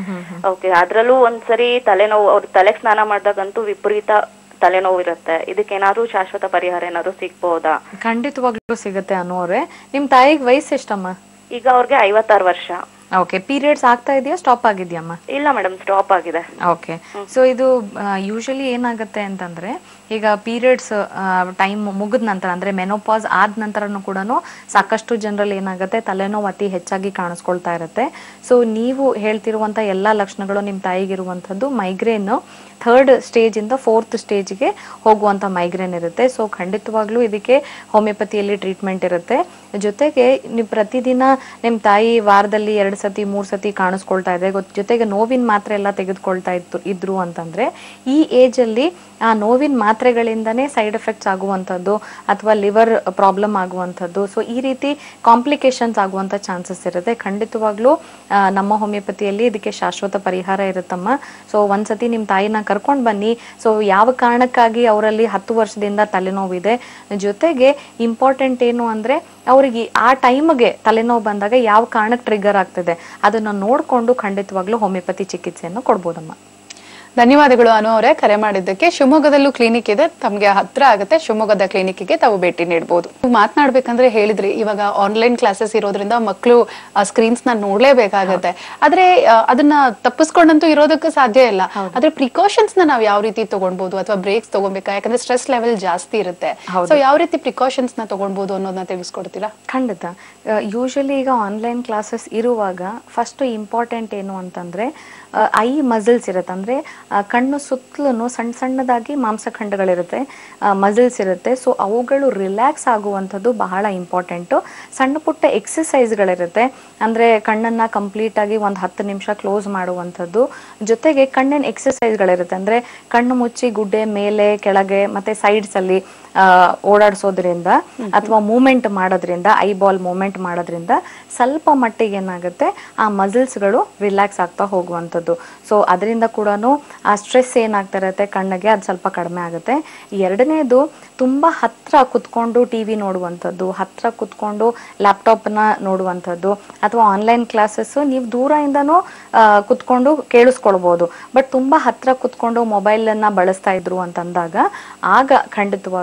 ಓಕೆ ಅದ್ರಲ್ಲೂ ಒಂದ್ಸರಿ ತಲೆನೋವು ಅವ್ರ ತಲೆಗೆ ಸ್ನಾನ ಮಾಡ್ದಾಗಂತೂ ವಿಪರೀತ ತಲೆನೋವು ಇರುತ್ತೆ ಇದಕ್ಕೇನಾದ್ರೂ ಶಾಶ್ವತ ಪರಿಹಾರ ಏನಾದ್ರು ಸಿಗ್ಬೋದಾ ಖಂಡಿತವಾಗ್ಲೂ ಸಿಗುತ್ತೆ ಅನ್ನೋರೆ ನಿಮ್ ತಾಯಿಗೆ ವಯಸ್ಸು ಎಷ್ಟಮ್ಮ ಈಗ ಅವ್ರಿಗೆ ಐವತ್ತಾರು ವರ್ಷ ಓಕೆ ಪೀರಿಯಡ್ಸ್ ಆಗ್ತಾ ಇದೆಯಾ ಸ್ಟಾಪ್ ಆಗಿದೆಯಮ್ಮ ಇಲ್ಲ ಮೇಡಮ್ ಸ್ಟಾಪ್ ಆಗಿದೆ ಓಕೆ ಸೊ ಇದು ಯೂಶಲಿ ಏನಾಗುತ್ತೆ ಅಂತಂದ್ರೆ ಈಗ ಪೀರಿಯಡ್ಸ್ ಟೈಮ್ ಮುಗಿದ ನಂತರ ಅಂದ್ರೆ ಮೆನೋಪಾಸ್ ಆದ ನಂತರನೂ ಕೂಡ ಸಾಕಷ್ಟು ಜನರಲ್ಲಿ ಏನಾಗುತ್ತೆ ತಲೆನೋವು ಅತಿ ಹೆಚ್ಚಾಗಿ ಕಾಣಿಸ್ಕೊಳ್ತಾ ಇರುತ್ತೆ ಸೊ ನೀವು ಹೇಳ್ತಿರುವಂತ ಎಲ್ಲಾ ಲಕ್ಷಣಗಳು ನಿಮ್ಮ ತಾಯಿಗಿರುವಂಥದ್ದು ಮೈಗ್ರೇನ್ ಥರ್ಡ್ ಸ್ಟೇಜ್ ಇಂದ ಫೋರ್ತ್ ಸ್ಟೇಜ್ಗೆ ಹೋಗುವಂತ ಮೈಗ್ರೇನ್ ಇರುತ್ತೆ ಸೊ ಖಂಡಿತವಾಗ್ಲೂ ಇದಕ್ಕೆ ಹೋಮಿಯೋಪತಿಯಲ್ಲಿ ಟ್ರೀಟ್ಮೆಂಟ್ ಇರುತ್ತೆ ಜೊತೆಗೆ ನೀವು ಪ್ರತಿದಿನ ನಿಮ್ಮ ತಾಯಿ ವಾರದಲ್ಲಿ ಎರಡು ಸತಿ ಮೂರು ಸತಿ ಕಾಣಿಸ್ಕೊಳ್ತಾ ಇದೆ ಗೊತ್- ಜೊತೆಗೆ ನೋವಿನ ಮಾತ್ರೆ ಎಲ್ಲ ತೆಗೆದುಕೊಳ್ತಾ ಇತ್ತು ಇದ್ರು ಅಂತಂದ್ರೆ ಈ ಏಜ್ ಅಲ್ಲಿ ಆ ನೋವಿನ ಮಾತ್ರೆಗಳಿಂದನೇ ಸೈಡ್ ಎಫೆಕ್ಟ್ಸ್ ಆಗುವಂಥದ್ದು ಅಥವಾ ಲಿವರ್ ಪ್ರಾಬ್ಲಮ್ ಆಗುವಂಥದ್ದು ಸೊ ಈ ರೀತಿ ಕಾಂಪ್ಲಿಕೇಶನ್ಸ್ ಆಗುವಂಥ ಚಾನ್ಸಸ್ ಇರುತ್ತೆ ಖಂಡಿತವಾಗ್ಲೂ ಆ, ನಮ್ಮ ಹೋಮಿಯೋಪತಿಯಲ್ಲಿ ಇದಕ್ಕೆ ಶಾಶ್ವತ ಪರಿಹಾರ ಇರುತ್ತಮ್ಮ ಸೊ ಒಂದ್ಸತಿ ನಿಮ್ಮ ತಾಯಿನ ಕರ್ಕೊಂಡು ಬನ್ನಿ ಸೊ ಯಾವ ಕಾರಣಕ್ಕಾಗಿ ಅವರಲ್ಲಿ ಹತ್ತು ವರ್ಷದಿಂದ ತಲೆನೋವಿದೆ ಜೊತೆಗೆ ಇಂಪಾರ್ಟೆಂಟ್ ಏನು ಅಂದ್ರೆ ಅವರಿಗೆ ಆ ಟೈಮ್ಗೆ ತಲೆನೋವು ಬಂದಾಗ ಯಾವ ಕಾರಣಕ್ಕೆ ಟ್ರಿಗರ್ ಆಗ್ತದೆ ಅದನ್ನ ನೋಡಿಕೊಂಡು ಖಂಡಿತವಾಗ್ಲೂ ಹೋಮಿಯೋಪತಿ ಚಿಕಿತ್ಸೆಯನ್ನು ಕೊಡ್ಬೋದಮ್ಮ ಧನ್ಯವಾದಗಳು ಅನು ಅವರೇ ಕರೆ ಮಾಡಿದ್ದಕ್ಕೆ ಶಿವಮೊಗ್ಗದಲ್ಲೂ ಕ್ಲಿನಿಕ್ ಇದೆ ತಮ್ಗೆ ಹತ್ರ ಆಗುತ್ತೆ ಶಿವಮೊಗ್ಗದ ಕ್ಲಿನಿಕ್ಗೆ ತಾವು ಭೇಟಿ ನೀಡಬಹುದು ಮಾತನಾಡ್ಬೇಕಂದ್ರೆ ಹೇಳಿದ್ರಿ ಇವಾಗ ಆನ್ಲೈನ್ ಕ್ಲಾಸಸ್ ಇರೋದ್ರಿಂದ ಮಕ್ಕಳು ಸ್ಕ್ರೀನ್ಸ್ ನ ನೋಡ್ಲೇಬೇಕಾಗತ್ತೆ ಆದ್ರೆ ಆ, ಅದನ್ನ ತಪ್ಪಿಸ್ಕೊಂಡಂತೂ ಇರೋದಕ್ಕೂ ಸಾಧ್ಯ ಇಲ್ಲ ಆದ್ರೆ ಪ್ರಿಕಾಷನ್ಸ್ ನ ನಾವು ಯಾವ ರೀತಿ ತಗೊಳ್ಬಹುದು ಅಥವಾ ಬ್ರೇಕ್ಸ್ ತಗೊಬೇಕಾ ಯಾಕಂದ್ರೆ ಸ್ಟ್ರೆಸ್ ಲೆವೆಲ್ ಜಾಸ್ತಿ ಇರುತ್ತೆ ಸೊ ಯಾವ ರೀತಿ ಪ್ರಿಕಾಷನ್ಸ್ ನ ತಗೊಳ್ಬಹುದು ಅನ್ನೋದನ್ನ ತಿಳಿಸ್ಕೊಡ್ತೀರಾ ಖಂಡಿತ ಯೂಶಲಿ ಈಗ ಆನ್ಲೈನ್ ಕ್ಲಾಸಸ್ ಇರುವಾಗ ಫಸ್ಟ್ ಇಂಪಾರ್ಟೆಂಟ್ ಏನು ಅಂತಂದ್ರೆ ಐ ಮಸಲ್ಸ್ ಇರುತ್ತೆ ಅಂದ್ರೆ ಆ, ಕಣ್ಣು ಸುತ್ತಲೂ ಸಣ್ಣ ಸಣ್ಣದಾಗಿ ಮಾಂಸಖಂಡಗಳಿರುತ್ತೆ ಮಸಲ್ಸ್ ಇರುತ್ತೆ ಸೊ ಅವುಗಳು ರಿಲ್ಯಾಕ್ಸ್ ಆಗುವಂಥದ್ದು ಬಹಳ ಇಂಪಾರ್ಟೆಂಟು ಸಣ್ಣ ಪುಟ್ಟ ಎಕ್ಸಸೈಸ್ಗಳಿರುತ್ತೆ ಅಂದ್ರೆ ಕಣ್ಣನ್ನ ಕಂಪ್ಲೀಟ್ ಆಗಿ ಒಂದು ಹತ್ತು ನಿಮಿಷ ಕ್ಲೋಸ್ ಮಾಡುವಂಥದ್ದು ಜೊತೆಗೆ ಕಣ್ಣಿನ ಎಕ್ಸಸೈಸ್ಗಳಿರುತ್ತೆ ಅಂದ್ರೆ ಕಣ್ಣು ಮುಚ್ಚಿ ಗುಡ್ಡೆ ಮೇಲೆ ಕೆಳಗೆ ಮತ್ತೆ ಸೈಡ್ಸ್ ಅಲ್ಲಿ ಆ, ಓಡಾಡ್ಸೋದ್ರಿಂದ ಅಥವಾ ಮೂಮೆಂಟ್ ಮಾಡೋದ್ರಿಂದ ಐ ಬಾಲ್ ಮೂಮೆಂಟ್ ಮಾಡೋದ್ರಿಂದ ಸ್ವಲ್ಪ ಮಟ್ಟಿಗೆ ಏನಾಗುತ್ತೆ ಆ ಮಸಲ್ಸ್ಗಳು ರಿಲ್ಯಾಕ್ಸ್ ಆಗ್ತಾ ಹೋಗುವಂಥದ್ದು ಸೊ ಅದರಿಂದ ಕೂಡ ಆ ಸ್ಟ್ರೆಸ್ ಏನಾಗ್ತಾ ಇರುತ್ತೆ ಕಣ್ಣಿಗೆ ಅದು ಸ್ವಲ್ಪ ಕಡಿಮೆ ಆಗುತ್ತೆ ಎರಡನೇದು ತುಂಬ ಹತ್ರ ಕುತ್ಕೊಂಡು ಟಿ ವಿ ನೋಡುವಂಥದ್ದು ಹತ್ರ ಕುತ್ಕೊಂಡು ಲ್ಯಾಪ್ಟಾಪ್ನ ನೋಡುವಂಥದ್ದು ಅಥವಾ ಆನ್ಲೈನ್ ಕ್ಲಾಸಸ್ ನೀವು ದೂರದಿಂದನೂ ಆ, ಕುತ್ಕೊಂಡು ಕೇಳಿಸ್ಕೊಳ್ಬೋದು ಬಟ್ ತುಂಬ ಹತ್ರ ಕುತ್ಕೊಂಡು ಮೊಬೈಲನ್ನು ಬಳಸ್ತಾ ಇದ್ರು ಅಂತಂದಾಗ ಆಗ ಖಂಡಿತವಾಗ್ಲೂ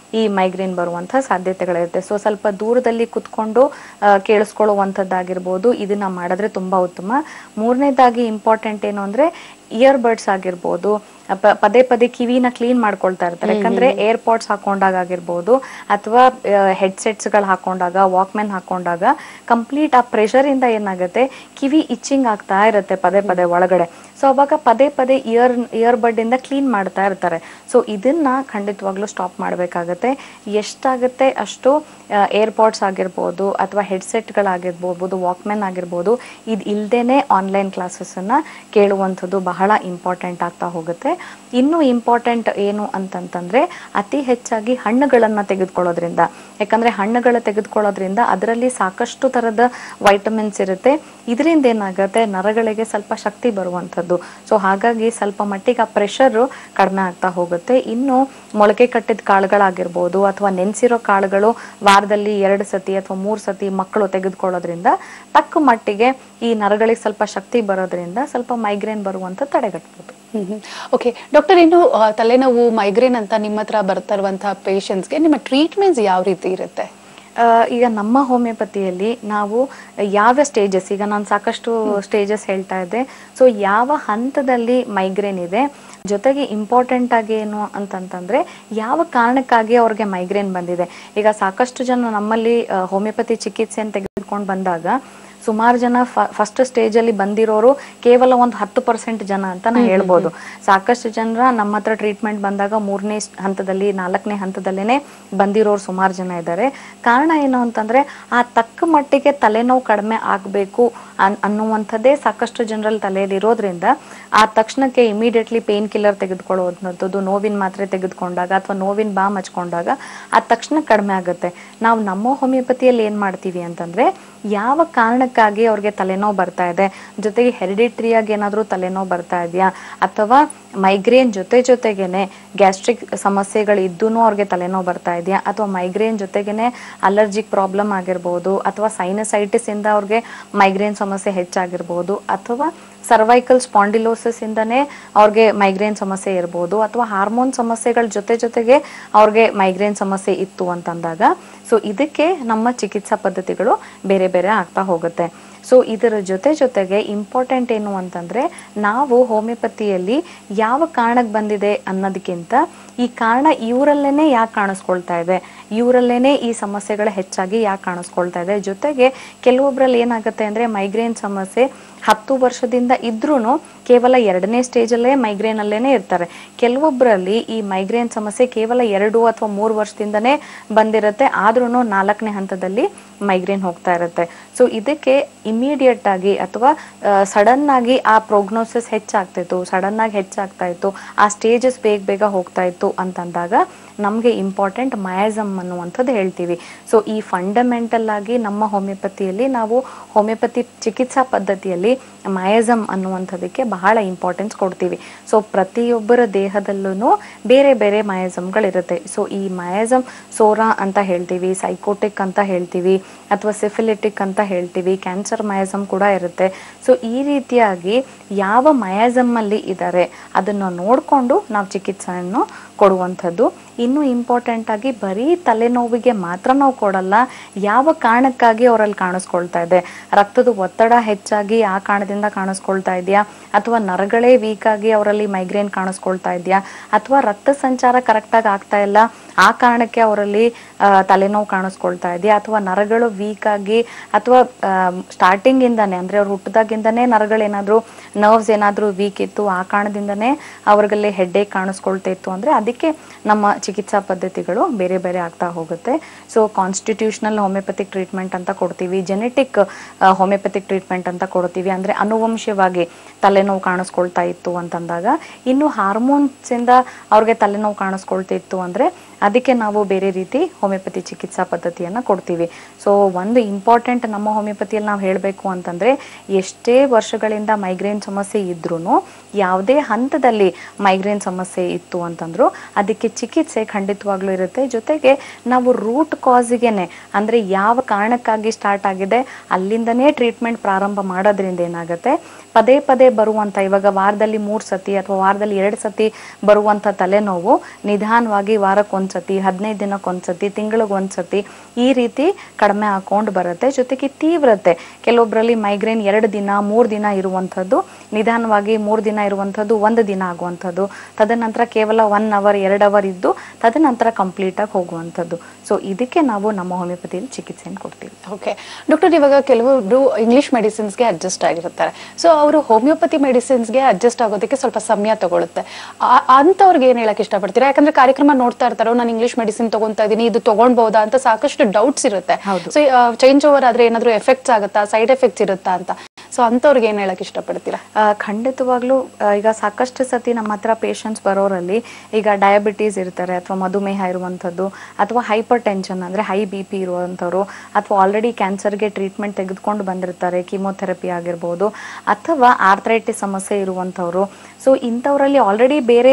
ಈ ಮೈಗ್ರೇನ್ ಬರುವಂಥ ಸಾಧ್ಯತೆಗಳಿರುತ್ತೆ ಸೊ ಸ್ವಲ್ಪ ದೂರದಲ್ಲಿ ಕುತ್ಕೊಂಡು ಆ, ಕೇಳಿಸ್ಕೊಳ್ಳುವಂಥದ್ದಾಗಿರ್ಬೋದು ಇದನ್ನ ಮಾಡಿದ್ರೆ ತುಂಬಾ ಉತ್ತಮ ಮೂರನೇದಾಗಿ ಇಂಪಾರ್ಟೆಂಟ್ ಏನು ಅಂದ್ರೆ ಇಯರ್ ಬಡ್ಸ್ ಆಗಿರ್ಬೋದು ಪ- ಪದೇ ಪದೇ ಕಿವಿನ ಕ್ಲೀನ್ ಮಾಡ್ಕೊಳ್ತಾ ಇರ್ತಾರೆ ಯಾಕಂದ್ರೆ ಏರ್ ಪಾಡ್ಸ್ ಹಾಕೊಂಡಾಗ ಆಗಿರ್ಬೋದು ಅಥವಾ ಹೆಡ್ಸೆಟ್ಸ್ ಗಳು ಹಾಕೊಂಡಾಗ ವಾಕ್ಮೆನ್ ಹಾಕೊಂಡಾಗ ಕಂಪ್ಲೀಟ್ ಆ ಪ್ರೆಷರ್ ಇಂದ ಏನಾಗುತ್ತೆ ಕಿವಿ ಇಚ್ಚಿಂಗ್ ಆಗ್ತಾ ಇರುತ್ತೆ ಪದೇ ಪದೇ ಒಳಗಡೆ ಸೊ ಅವಾಗ ಪದೇ ಪದೇ ಇಯರ್ ಇಯರ್ ಬಡ್ ಇಂದ ಕ್ಲೀನ್ ಮಾಡ್ತಾ ಇರ್ತಾರೆ ಸೊ ಇದನ್ನ ಖಂಡಿತವಾಗ್ಲೂ ಸ್ಟಾಪ್ ಮಾಡಬೇಕಾಗತ್ತೆ ಎಷ್ಟಾಗುತ್ತೆ ಅಷ್ಟು ಏರ್ ಪಾಡ್ಸ್ ಆಗಿರ್ಬೋದು ಅಥವಾ ಹೆಡ್ಸೆಟ್ಗಳಾಗಿರ್ಬೋದು ವಾಕ್ಮೆನ್ ಆಗಿರ್ಬೋದು ಇದು ಇಲ್ದೇನೆ ಆನ್ಲೈನ್ ಕ್ಲಾಸಸ್ಸನ್ನು ಕೇಳುವಂಥದ್ದು ಬಹಳ ಇಂಪಾರ್ಟೆಂಟ್ ಆಗ್ತಾ ಹೋಗುತ್ತೆ ಇನ್ನೂ ಇಂಪಾರ್ಟೆಂಟ್ ಏನು ಅಂತಂತಂದ್ರೆ ಅತಿ ಹೆಚ್ಚಾಗಿ ಹಣ್ಣುಗಳನ್ನು ತೆಗೆದುಕೊಳ್ಳೋದ್ರಿಂದ ಯಾಕಂದ್ರೆ ಹಣ್ಣುಗಳು ತೆಗೆದುಕೊಳ್ಳೋದ್ರಿಂದ ಅದರಲ್ಲಿ ಸಾಕಷ್ಟು ಥರದ ವೈಟಮಿನ್ಸ್ ಇರುತ್ತೆ ಇದರಿಂದ ಏನಾಗುತ್ತೆ ನರಗಳಿಗೆ ಸ್ವಲ್ಪ ಶಕ್ತಿ ಬರುವಂಥದ್ದು ಸೊ ಹಾಗಾಗಿ ಸ್ವಲ್ಪ ಮಟ್ಟಿಗೆ ಆ ಪ್ರೆಷರು ಕಡಿಮೆ ಆಗ್ತಾ ಹೋಗುತ್ತೆ ಇನ್ನು ಮೊಳಕೆ ಕಟ್ಟಿದ ಕಾಳುಗಳಾಗಿರ್ಬೋದು ಅಥವಾ ನೆನೆಸಿರೋ ಕಾಳುಗಳು ವಾರದಲ್ಲಿ ಎರಡು ಸತಿ ಅಥವಾ ಮೂರು ಸತಿ ಮಕ್ಕಳು ತೆಗೆದುಕೊಳ್ಳೋದ್ರಿಂದ ತಕ್ಕ ಮಟ್ಟಿಗೆ ಈ ನರಗಳಿಗೆ ಸ್ವಲ್ಪ ಶಕ್ತಿ ಬರೋದ್ರಿಂದ ಸ್ವಲ್ಪ ಮೈಗ್ರೇನ್ ಬರುವಂತ ತಡೆಗಟ್ಟಬಹುದು ಓಕೆ ಡಾಕ್ಟರ್ ಇನ್ನು ಆ, ತಲೆನೋವು ಮೈಗ್ರೇನ್ ಅಂತ ನಿಮ್ಮ ಹತ್ರ ಬರ್ತಾ ಇರುವಂತಹ ಪೇಷಂಟ್ಸ್ಗೆ ನಿಮ್ಮ ಟ್ರೀಟ್ಮೆಂಟ್ಸ್ ಯಾವ ರೀತಿ ಇರುತ್ತೆ ಆ, ಈಗ ನಮ್ಮ ಹೋಮಿಯೋಪತಿಯಲ್ಲಿ ನಾವು ಯಾವ ಸ್ಟೇಜಸ್ ಈಗ ನಾನು ಸಾಕಷ್ಟು ಸ್ಟೇಜಸ್ ಹೇಳ್ತಾ ಇದ್ದೆ ಸೊ ಯಾವ ಹಂತದಲ್ಲಿ ಮೈಗ್ರೇನ್ ಇದೆ ಜೊತೆಗೆ ಇಂಪಾರ್ಟೆಂಟ್ ಆಗಿ ಏನು ಅಂತಂತಂದ್ರೆ ಯಾವ ಕಾರಣಕ್ಕಾಗಿ ಅವ್ರಿಗೆ ಮೈಗ್ರೇನ್ ಬಂದಿದೆ ಈಗ ಸಾಕಷ್ಟು ಜನ ನಮ್ಮಲ್ಲಿ ಹೋಮಿಯೋಪತಿ ಚಿಕಿತ್ಸೆಯನ್ನು ತೆಗೆದುಕೊಂಡು ಬಂದಾಗ ಸುಮಾರು ಜನ ಫಸ್ಟ್ ಸ್ಟೇಜ್ ಅಲ್ಲಿ ಬಂದಿರೋರು ಕೇವಲ ಒಂದು ಹತ್ತು ಪರ್ಸೆಂಟ್ ಜನ ಅಂತ ನಾ ಹೇಳ್ಬೋದು ಸಾಕಷ್ಟು ಜನರ ನಮ್ಮ ಹತ್ರ ಟ್ರೀಟ್ಮೆಂಟ್ ಬಂದಾಗ ಮೂರನೇ ಹಂತದಲ್ಲಿ ನಾಲ್ಕನೇ ಹಂತದಲ್ಲೇನೆ ಬಂದಿರೋರು ಸುಮಾರು ಜನ ಇದ್ದಾರೆ ಕಾರಣ ಏನು ಅಂತಂದ್ರೆ ಆ ತಕ್ಕ ಮಟ್ಟಿಗೆ ತಲೆನೋವು ಕಡಿಮೆ ಆಗಬೇಕು ಅನ್ ಅನ್ನುವಂಥದ್ದೇ ಸಾಕಷ್ಟು ಜನರಲ್ಲಿ ತಲೆಯಲ್ಲಿ ಇರೋದ್ರಿಂದ ಆ ತಕ್ಷಣಕ್ಕೆ ಇಮಿಡಿಯೇಟ್ಲಿ ಪೇನ್ ಕಿಲ್ಲರ್ ತೆಗೆದುಕೊಳ್ಳುವಂಥದ್ದು ನೋವಿನ ಮಾತ್ರೆ ತೆಗೆದುಕೊಂಡಾಗ ಅಥವಾ ನೋವಿನ ಬಾಮ್ ಹಚ್ಕೊಂಡಾಗ ಆ ತಕ್ಷಣ ಕಡಿಮೆ ಆಗುತ್ತೆ ನಾವು ನಮ್ಮ ಹೋಮಿಯೋಪತಿಯಲ್ಲಿ ಏನ್ ಮಾಡ್ತೀವಿ ಅಂತಂದ್ರೆ ಯಾವ ಕಾರಣಕ್ಕಾಗಿ ಅವ್ರಿಗೆ ತಲೆನೋವು ಬರ್ತಾ ಇದೆ ಜೊತೆಗೆ ಹೆರಿಡಿಟ್ರಿಯಾಗಿ ಏನಾದರೂ ತಲೆನೋವು ಬರ್ತಾ ಇದೆಯಾ ಅಥವಾ ಮೈಗ್ರೇನ್ ಜೊತೆ ಜೊತೆಗೇನೆ ಗ್ಯಾಸ್ಟ್ರಿಕ್ ಸಮಸ್ಯೆಗಳು ಇದ್ದೂ ಅವ್ರಿಗೆ ತಲೆನೋವು ಬರ್ತಾ ಇದೆಯಾ ಅಥವಾ ಮೈಗ್ರೇನ್ ಜೊತೆಗೇನೆ ಅಲರ್ಜಿಕ್ ಪ್ರಾಬ್ಲಮ್ ಆಗಿರ್ಬೋದು ಅಥವಾ ಸೈನಸೈಟಿಸ್ ಇಂದ ಅವ್ರಿಗೆ ಮೈಗ್ರೇನ್ ಸಮಸ್ಯೆ ಹೆಚ್ಚಾಗಿರ್ಬೋದು ಅಥವಾ ಸರ್ವೈಕಲ್ ಸ್ಪಾಂಡಿಲೋಸಿಸ್ ಇಂದನೇ ಅವ್ರಿಗೆ ಮೈಗ್ರೇನ್ ಸಮಸ್ಯೆ ಇರ್ಬೋದು ಅಥವಾ ಹಾರ್ಮೋನ್ ಸಮಸ್ಯೆಗಳ ಜೊತೆ ಜೊತೆಗೆ ಅವ್ರಿಗೆ ಮೈಗ್ರೇನ್ ಸಮಸ್ಯೆ ಇತ್ತು ಅಂತಂದಾಗ ಸೊ ಇದಕ್ಕೆ ನಮ್ಮ ಚಿಕಿತ್ಸಾ ಪದ್ಧತಿಗಳು ಬೇರೆ ಬೇರೆ ಆಗ್ತಾ ಹೋಗುತ್ತೆ ಸೊ ಇದರ ಜೊತೆ ಜೊತೆಗೆ ಇಂಪಾರ್ಟೆಂಟ್ ಏನು ಅಂತಂದ್ರೆ ನಾವು ಹೋಮಿಯೋಪತಿಯಲ್ಲಿ ಯಾವ ಕಾರಣಕ್ಕೆ ಬಂದಿದೆ ಅನ್ನೋದಕ್ಕಿಂತ ಈ ಕಾರಣ ಇವರಲ್ಲೇನೆ ಯಾಕೆ ಕಾಣಿಸ್ಕೊಳ್ತಾ ಇದೆ ಇವರಲ್ಲೇನೆ ಈ ಸಮಸ್ಯೆಗಳು ಹೆಚ್ಚಾಗಿ ಯಾಕೆ ಕಾಣಿಸ್ಕೊಳ್ತಾ ಇದೆ ಜೊತೆಗೆ ಕೆಲವೊಬ್ರಲ್ಲಿ ಏನಾಗುತ್ತೆ ಅಂದ್ರೆ ಮೈಗ್ರೇನ್ ಸಮಸ್ಯೆ ಹತ್ತು ವರ್ಷದಿಂದ ಇದ್ರೂ ಕೇವಲ ಎರಡನೇ ಸ್ಟೇಜಲ್ಲೇ ಮೈಗ್ರೇನ್ ಅಲ್ಲೇನೆ ಇರ್ತಾರೆ ಕೆಲವೊಬ್ಬರಲ್ಲಿ ಈ ಮೈಗ್ರೇನ್ ಸಮಸ್ಯೆ ಕೇವಲ ಎರಡು ಅಥವಾ ಮೂರು ವರ್ಷದಿಂದನೇ ಬಂದಿರುತ್ತೆ ಆದ್ರೂ ನಾಲ್ಕನೇ ಹಂತದಲ್ಲಿ ಮೈಗ್ರೇನ್ ಹೋಗ್ತಾ ಇರುತ್ತೆ ಸೊ ಇದಕ್ಕೆ ಇಮಿಡಿಯೇಟ್ ಆಗಿ ಅಥವಾ ಸಡನ್ ಆಗಿ ಆ ಪ್ರೋಗ್ನೋಸಿಸ್ ಹೆಚ್ಚಾಗ್ತಿತ್ತು ಸಡನ್ ಆಗಿ ಹೆಚ್ಚಾಗ್ತಾ ಇತ್ತು ಆ ಸ್ಟೇಜಸ್ ಬೇಗ ಬೇಗ ಹೋಗ್ತಾ ಇತ್ತು ಅಂತಂದಾಗ ನಮಗೆ ಇಂಪಾರ್ಟೆಂಟ್ ಮಯಾಸಮ್ ಅನ್ನುವಂಥದ್ದು ಹೇಳ್ತೀವಿ ಸೊ ಈ ಫಂಡಮೆಂಟಲ್ ಆಗಿ ನಮ್ಮ ಹೋಮಿಯೋಪತಿಯಲ್ಲಿ ನಾವು ಹೋಮಿಯೋಪತಿ ಚಿಕಿತ್ಸಾ ಪದ್ಧತಿಯಲ್ಲಿ ಮಯಾಸಮ್ ಅನ್ನುವಂಥದ್ದಕ್ಕೆ ಬಹಳ ಇಂಪಾರ್ಟೆನ್ಸ್ ಕೊಡ್ತೀವಿ ಸೊ ಪ್ರತಿಯೊಬ್ಬರ ದೇಹದಲ್ಲೂ ಬೇರೆ ಬೇರೆ ಮಯಾಸಮ್ಗಳಿರುತ್ತೆ ಸೊ ಈ ಮಯಾಸಮ್ ಸೋರಾ ಅಂತ ಹೇಳ್ತೀವಿ ಸೈಕೋಟಿಕ್ ಅಂತ ಹೇಳ್ತೀವಿ ಅಥವಾ ಸಿಫಿಲಿಟಿಕ್ ಅಂತ ಹೇಳ್ತೀವಿ ಕ್ಯಾನ್ಸರ್ ಮಯಾಸಮ್ ಕೂಡ ಇರುತ್ತೆ ಸೊ ಈ ರೀತಿಯಾಗಿ ಯಾವ ಮಯಾಸಮ್ ಅಲ್ಲಿ ಇದ್ದಾರೆ ಅದನ್ನು ನೋಡಿಕೊಂಡು ನಾವು ಚಿಕಿತ್ಸೆಯನ್ನು ಕೊಡುವಂಥದ್ದು ಇನ್ನು ಇಂಪಾರ್ಟೆಂಟ್ ಆಗಿ ಬರೀ ತಲೆನೋವಿಗೆ ಮಾತ್ರ ನಾವು ಕೊಡಲ್ಲ ಯಾವ ಕಾರಣಕ್ಕಾಗಿ ಅವರಲ್ಲಿ ಕಾಣಿಸ್ಕೊಳ್ತಾ ಇದೆ ರಕ್ತದ ಒತ್ತಡ ಹೆಚ್ಚಾಗಿ ಆ ಕಾರಣದಿಂದ ಕಾಣಿಸ್ಕೊಳ್ತಾ ಇದೆಯಾ ಅಥವಾ ನರಗಳೇ ವೀಕ್ ಆಗಿ ಅವರಲ್ಲಿ ಮೈಗ್ರೇನ್ ಕಾಣಿಸ್ಕೊಳ್ತಾ ಇದೆಯಾ ಅಥವಾ ರಕ್ತ ಸಂಚಾರ ಕರೆಕ್ಟಾಗಿ ಆಗ್ತಾ ಇಲ್ಲ ಆ ಕಾರಣಕ್ಕೆ ಅವರಲ್ಲಿ ಆ, ತಲೆನೋವು ಕಾಣಿಸ್ಕೊಳ್ತಾ ಇದೆಯಾ ಅಥವಾ ನರಗಳು ವೀಕ್ ಆಗಿ ಅಥವಾ ಸ್ಟಾರ್ಟಿಂಗ್ ಇಂದಾನೆ ಅಂದ್ರೆ ಅವ್ರು ಹುಟ್ಟಿದಾಗಿಂದಾನೇ ನರಗಳೇನಾದ್ರೂ ನರ್ವ್ಸ್ ಏನಾದ್ರೂ ವೀಕ್ ಇತ್ತು ಆ ಕಾರಣದಿಂದನೇ ಅವ್ರಿಗೆ ಹೆಡ್ಡೇಕ್ ಕಾಣಿಸ್ಕೊಳ್ತಾ ಇತ್ತು ಅಂದ್ರೆ ಅದಕ್ಕೆ ನಮ್ಮ ಚಿಕಿತ್ಸಾ ಪದ್ಧತಿಗಳು ಬೇರೆ ಬೇರೆ ಆಗ್ತಾ ಹೋಗುತ್ತೆ ಸೊ ಕಾನ್ಸ್ಟಿಟ್ಯೂಷನಲ್ ಹೋಮಿಯೋಪತಿಕ್ ಟ್ರೀಟ್ಮೆಂಟ್ ಅಂತ ಕೊಡ್ತೀವಿ ಜೆನೆಟಿಕ್ ಹೋಮಿಯೋಪತಿಕ್ ಟ್ರೀಟ್ಮೆಂಟ್ ಅಂತ ಕೊಡ್ತೀವಿ ಅಂದ್ರೆ ಅನುವಂಶವಾಗಿ ತಲೆನೋವು ಕಾಣಿಸ್ಕೊಳ್ತಾ ಇತ್ತು ಅಂತಂದಾಗ ಇನ್ನು ಹಾರ್ಮೋನ್ಸ್ ಇಂದ ಅವ್ರಿಗೆ ತಲೆನೋವು ಕಾಣಿಸ್ಕೊಳ್ತಾ ಇತ್ತು ಅಂದ್ರೆ ಅದಕ್ಕೆ ನಾವು ಬೇರೆ ರೀತಿ ಹೋಮಿಯೋಪತಿ ಚಿಕಿತ್ಸಾ ಪದ್ಧತಿಯನ್ನ ಕೊಡ್ತೀವಿ ಸೊ ಒಂದು ಇಂಪಾರ್ಟೆಂಟ್ ನಮ್ಮ ಹೋಮಿಯೋಪತಿಯಲ್ಲಿ ನಾವು ಹೇಳಬೇಕು ಅಂತಂದ್ರೆ ಎಷ್ಟೇ ವರ್ಷಗಳಿಂದ ಮೈಗ್ರೇನ್ ಸಮಸ್ಯೆ ಇದ್ರೂ ಯಾವುದೇ ಹಂತದಲ್ಲಿ ಮೈಗ್ರೇನ್ ಸಮಸ್ಯೆ ಇತ್ತು ಅಂತಂದ್ರು ಅದಕ್ಕೆ ಚಿಕಿತ್ಸೆ ಖಂಡಿತವಾಗ್ಲೂ ಇರುತ್ತೆ ಜೊತೆಗೆ ನಾವು ರೂಟ್ ಕಾಸಿಗೆನೆ ಅಂದ್ರೆ ಯಾವ ಕಾರಣಕ್ಕಾಗಿ ಸ್ಟಾರ್ಟ್ ಆಗಿದೆ ಅಲ್ಲಿಂದನೇ ಟ್ರೀಟ್ಮೆಂಟ್ ಪ್ರಾರಂಭ ಮಾಡೋದ್ರಿಂದ ಏನಾಗುತ್ತೆ ಪದೇ ಪದೇ ಬರುವಂತ ಇವಾಗ ವಾರದಲ್ಲಿ ಮೂರ್ ಸತಿ ಅಥವಾ ವಾರದಲ್ಲಿ ಎರಡು ಸತಿ ಬರುವಂತ ತಲೆನೋವು ನಿಧಾನವಾಗಿ ವಾರಕ್ಕೊಂದ್ಸತಿ ಹದಿನೈದು ದಿನಕ್ಕೊಂದ್ಸತಿ ತಿಂಗಳಿಗೊಂದ್ಸತಿ ಈ ರೀತಿ ಕಡಿಮೆ ಹಾಕೊಂಡು ಬರುತ್ತೆ ಜೊತೆಗೆ ತೀವ್ರತೆ ಕೆಲವೊಬ್ಬರಲ್ಲಿ ಮೈಗ್ರೇನ್ ಎರಡು ದಿನ ಮೂರು ದಿನ ಇರುವಂಥದ್ದು ನಿಧಾನವಾಗಿ ಮೂರು ದಿನ ಇರುವಂಥದ್ದು ಒಂದು ದಿನ ಆಗುವಂಥದ್ದು ತದನಂತರ ಕೇವಲ ಒನ್ ಅವರ್ ಎರಡು ಅವರ್ ಇದ್ದು ತದನಂತರ ಕಂಪ್ಲೀಟ್ ಆಗಿ ಹೋಗುವಂಥದ್ದು ಸೊ ಇದಕ್ಕೆ ನಾವು ನಮ್ಮ ಹೋಮಿಯೋಪತಿಯಲ್ಲಿ ಚಿಕಿತ್ಸೆಯನ್ನು ಕೊಡ್ತೀವಿ ಓಕೆ ಡಾಕ್ಟರ್ ಇವಾಗ ಕೆಲವೊಬ್ರು ಇಂಗ್ಲಿಷ್ ಮೆಡಿಸಿನ್ಸ್ಗೆ ಅಡ್ಜಸ್ಟ್ ಆಗಿರ್ತಾರೆ ಸೊ ಅವರು ಹೋಮಿಯೋಪತಿ ಮೆಡಿಸಿನ್ಸ್ಗೆ ಅಡ್ಜಸ್ಟ್ ಆಗೋದಕ್ಕೆ ಸ್ವಲ್ಪ ಸಮಯ ತಗೊಳುತ್ತೆ ಆ- ಅಂಥವ್ರಿಗೆ ಏನ್ ಹೇಳಕ್ ಇಷ್ಟಪಡ್ತೀರಾ ಯಾಕಂದ್ರೆ ಕಾರ್ಯಕ್ರಮ ನೋಡ್ತಾ ಇರ್ತಾರೋ ನಾನು ಇಂಗ್ಲಿಷ್ ಮೆಡಿಸಿನ್ ತಗೊಂತಾ ಇದೀನಿ ಇದು ತಗೊಂಡ್ಬೋದಾ ಅಂತ ಸಾಕಷ್ಟು ಡೌಟ್ಸ್ ಇರುತ್ತೆ ಸೊ ಚೇಂಜ್ ಓವರ್ ಆದ್ರೆ ಏನಾದ್ರು ಎಫೆಕ್ಟ್ಸ್ ಆಗುತ್ತಾ ಸೈಡ್ ಎಫೆಕ್ಟ್ಸ್ ಇರುತ್ತಾ ಅಂತ ಸೊ ಅಂಥವ್ರಿಗೆ ಏನ್ ಹೇಳಕ್ ಇಷ್ಟಪಡ್ತೀರಾ ಆ, ಖಂಡಿತವಾಗ್ಲೂ ಆ, ಈಗ ಸಾಕಷ್ಟು ಸತಿ ನಮ್ಮ ಹತ್ರ ಪೇಷಂಟ್ಸ್ ಬರೋರಲ್ಲಿ ಈಗ ಡಯಾಬಿಟೀಸ್ ಇರ್ತಾರೆ ಅಥವಾ ಮಧುಮೇಹ ಇರುವಂಥದ್ದು ಅಥವಾ ಹೈಪರ್ ಟೆನ್ಷನ್ ಅಂದರೆ ಹೈ ಬಿ ಪಿ ಇರುವಂಥವ್ರು ಅಥವಾ ಆಲ್ರೆಡಿ ಕ್ಯಾನ್ಸರ್ಗೆ ಟ್ರೀಟ್ಮೆಂಟ್ ತೆಗೆದುಕೊಂಡು ಬಂದಿರ್ತಾರೆ ಕೀಮೋಥೆರಪಿ ಆಗಿರ್ಬೋದು ಅಥವಾ ಆರ್ಥರೈಟಿಸ್ ಸಮಸ್ಯೆ ಇರುವಂಥವ್ರು ಸೊ ಇಂಥವರಲ್ಲಿ ಆಲ್ರೆಡಿ ಬೇರೆ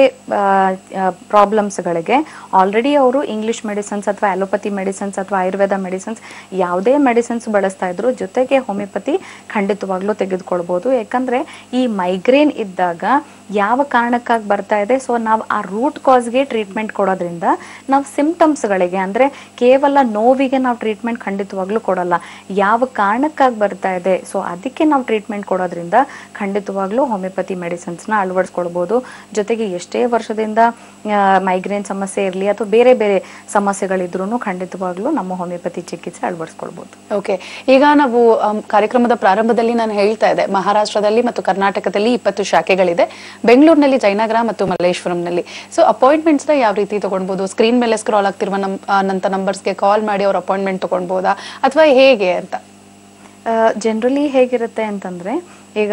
ಪ್ರಾಬ್ಲಮ್ಸ್ಗಳಿಗೆ ಆಲ್ರೆಡಿ ಅವರು ಇಂಗ್ಲಿಷ್ ಮೆಡಿಸಿನ್ಸ್ ಅಥವಾ ಅಲೋಪತಿ ಮೆಡಿಸಿನ್ಸ್ ಅಥವಾ ಆಯುರ್ವೇದ ಮೆಡಿಸಿನ್ಸ್ ಯಾವುದೇ ಮೆಡಿಸಿನ್ಸ್ ಬಳಸ್ತಾ ಇದ್ರು ಜೊತೆಗೆ ಹೋಮಿಯೋಪತಿ ಖಂಡಿತವಾಗ್ಲೂ ತೆಗೆದುಕೊಳ್ಬೋದು ಯಾಕಂದ್ರೆ ಈ ಮೈಗ್ರೇನ್ ಇದ್ದಾಗ ಯಾವ ಕಾರಣಕ್ಕಾಗಿ ಬರ್ತಾ ಇದೆ ಸೊ ನಾವು ಆ ರೂಟ್ ಕಾಸ್ಗೆ ಟ್ರೀಟ್ಮೆಂಟ್ ಕೊಡೋದ್ರಿಂದ ನಾವು ಸಿಂಪ್ಟಮ್ಸ್ಗಳಿಗೆ ಅಂದ್ರೆ ಕೇವಲ ನೋವಿಗೆ ನಾವು ಟ್ರೀಟ್ಮೆಂಟ್ ಖಂಡಿತವಾಗ್ಲೂ ಕೊಡಲ್ಲ ಯಾವ ಕಾರಣಕ್ಕಾಗಿ ಬರ್ತಾ ಇದೆ ಸೊ ಅದಕ್ಕೆ ನಾವು ಟ್ರೀಟ್ಮೆಂಟ್ ಕೊಡೋದ್ರಿಂದ ಖಂಡಿತವಾಗ್ಲೂ ಹೋಮಿಯೋಪತಿ ಮೆಡಿಸಿನ್ಸ್ನ ಅಳವಡಿಸ್ಕೊಳ್ಬೋದು ಜೊತೆಗೆ ಎಷ್ಟೇ ವರ್ಷದಿಂದ ಮೈಗ್ರೇನ್ ಸಮಸ್ಯೆ ಇರಲಿ ಅಥವಾ ಬೇರೆ ಬೇರೆ ಸಮಸ್ಯೆಗಳಿದ್ರೂ ಖಂಡಿತವಾಗ್ಲೂ ನಮ್ಮ ಹೋಮಿಯೋಪತಿ ಚಿಕಿತ್ಸೆ ಅಳವಡಿಸ್ಕೊಳ್ಬೋದು ಓಕೆ ಈಗ ನಾವು ಆಮ್, ಕಾರ್ಯಕ್ರಮದ ಪ್ರಾರಂಭದಲ್ಲಿ ನಾನು ಹೇಳ್ತಾ ಇದ್ದೆ ಮಹಾರಾಷ್ಟ್ರದಲ್ಲಿ ಮತ್ತು ಕರ್ನಾಟಕದಲ್ಲಿ ಇಪ್ಪತ್ತು ಶಾಖೆಗಳಿದೆ ಬೆಂಗಳೂರಿನಲ್ಲಿ ಜಯನಗರ ಮತ್ತು ಮಲ್ಲೇಶ್ವರಂನಲ್ಲಿ ಸೊ ಅಪಾಯಿಂಟ್ಮೆಂಟ್ಸ್ ಯಾವ ರೀತಿ ತಗೊಳ್ಬಹುದು ಸ್ಕ್ರೀನ್ ಮೇಲೆ ಸ್ಕ್ರಾಲ್ ಆಗ್ತಿರುವ ನಮ್ ಆ, ನಂತ ನಂಬರ್ಸ್ಗೆ ಕಾಲ್ ಮಾಡಿ ಅವ್ರ ಅಪಾಯಿಂಟ್ಮೆಂಟ್ ತಗೊಳ್ಬೋದಾ ಅಥವಾ ಹೇಗೆ ಅಂತ ಜನರಲಿ ಹೇಗಿರುತ್ತೆ ಅಂತಂದ್ರೆ ಈಗ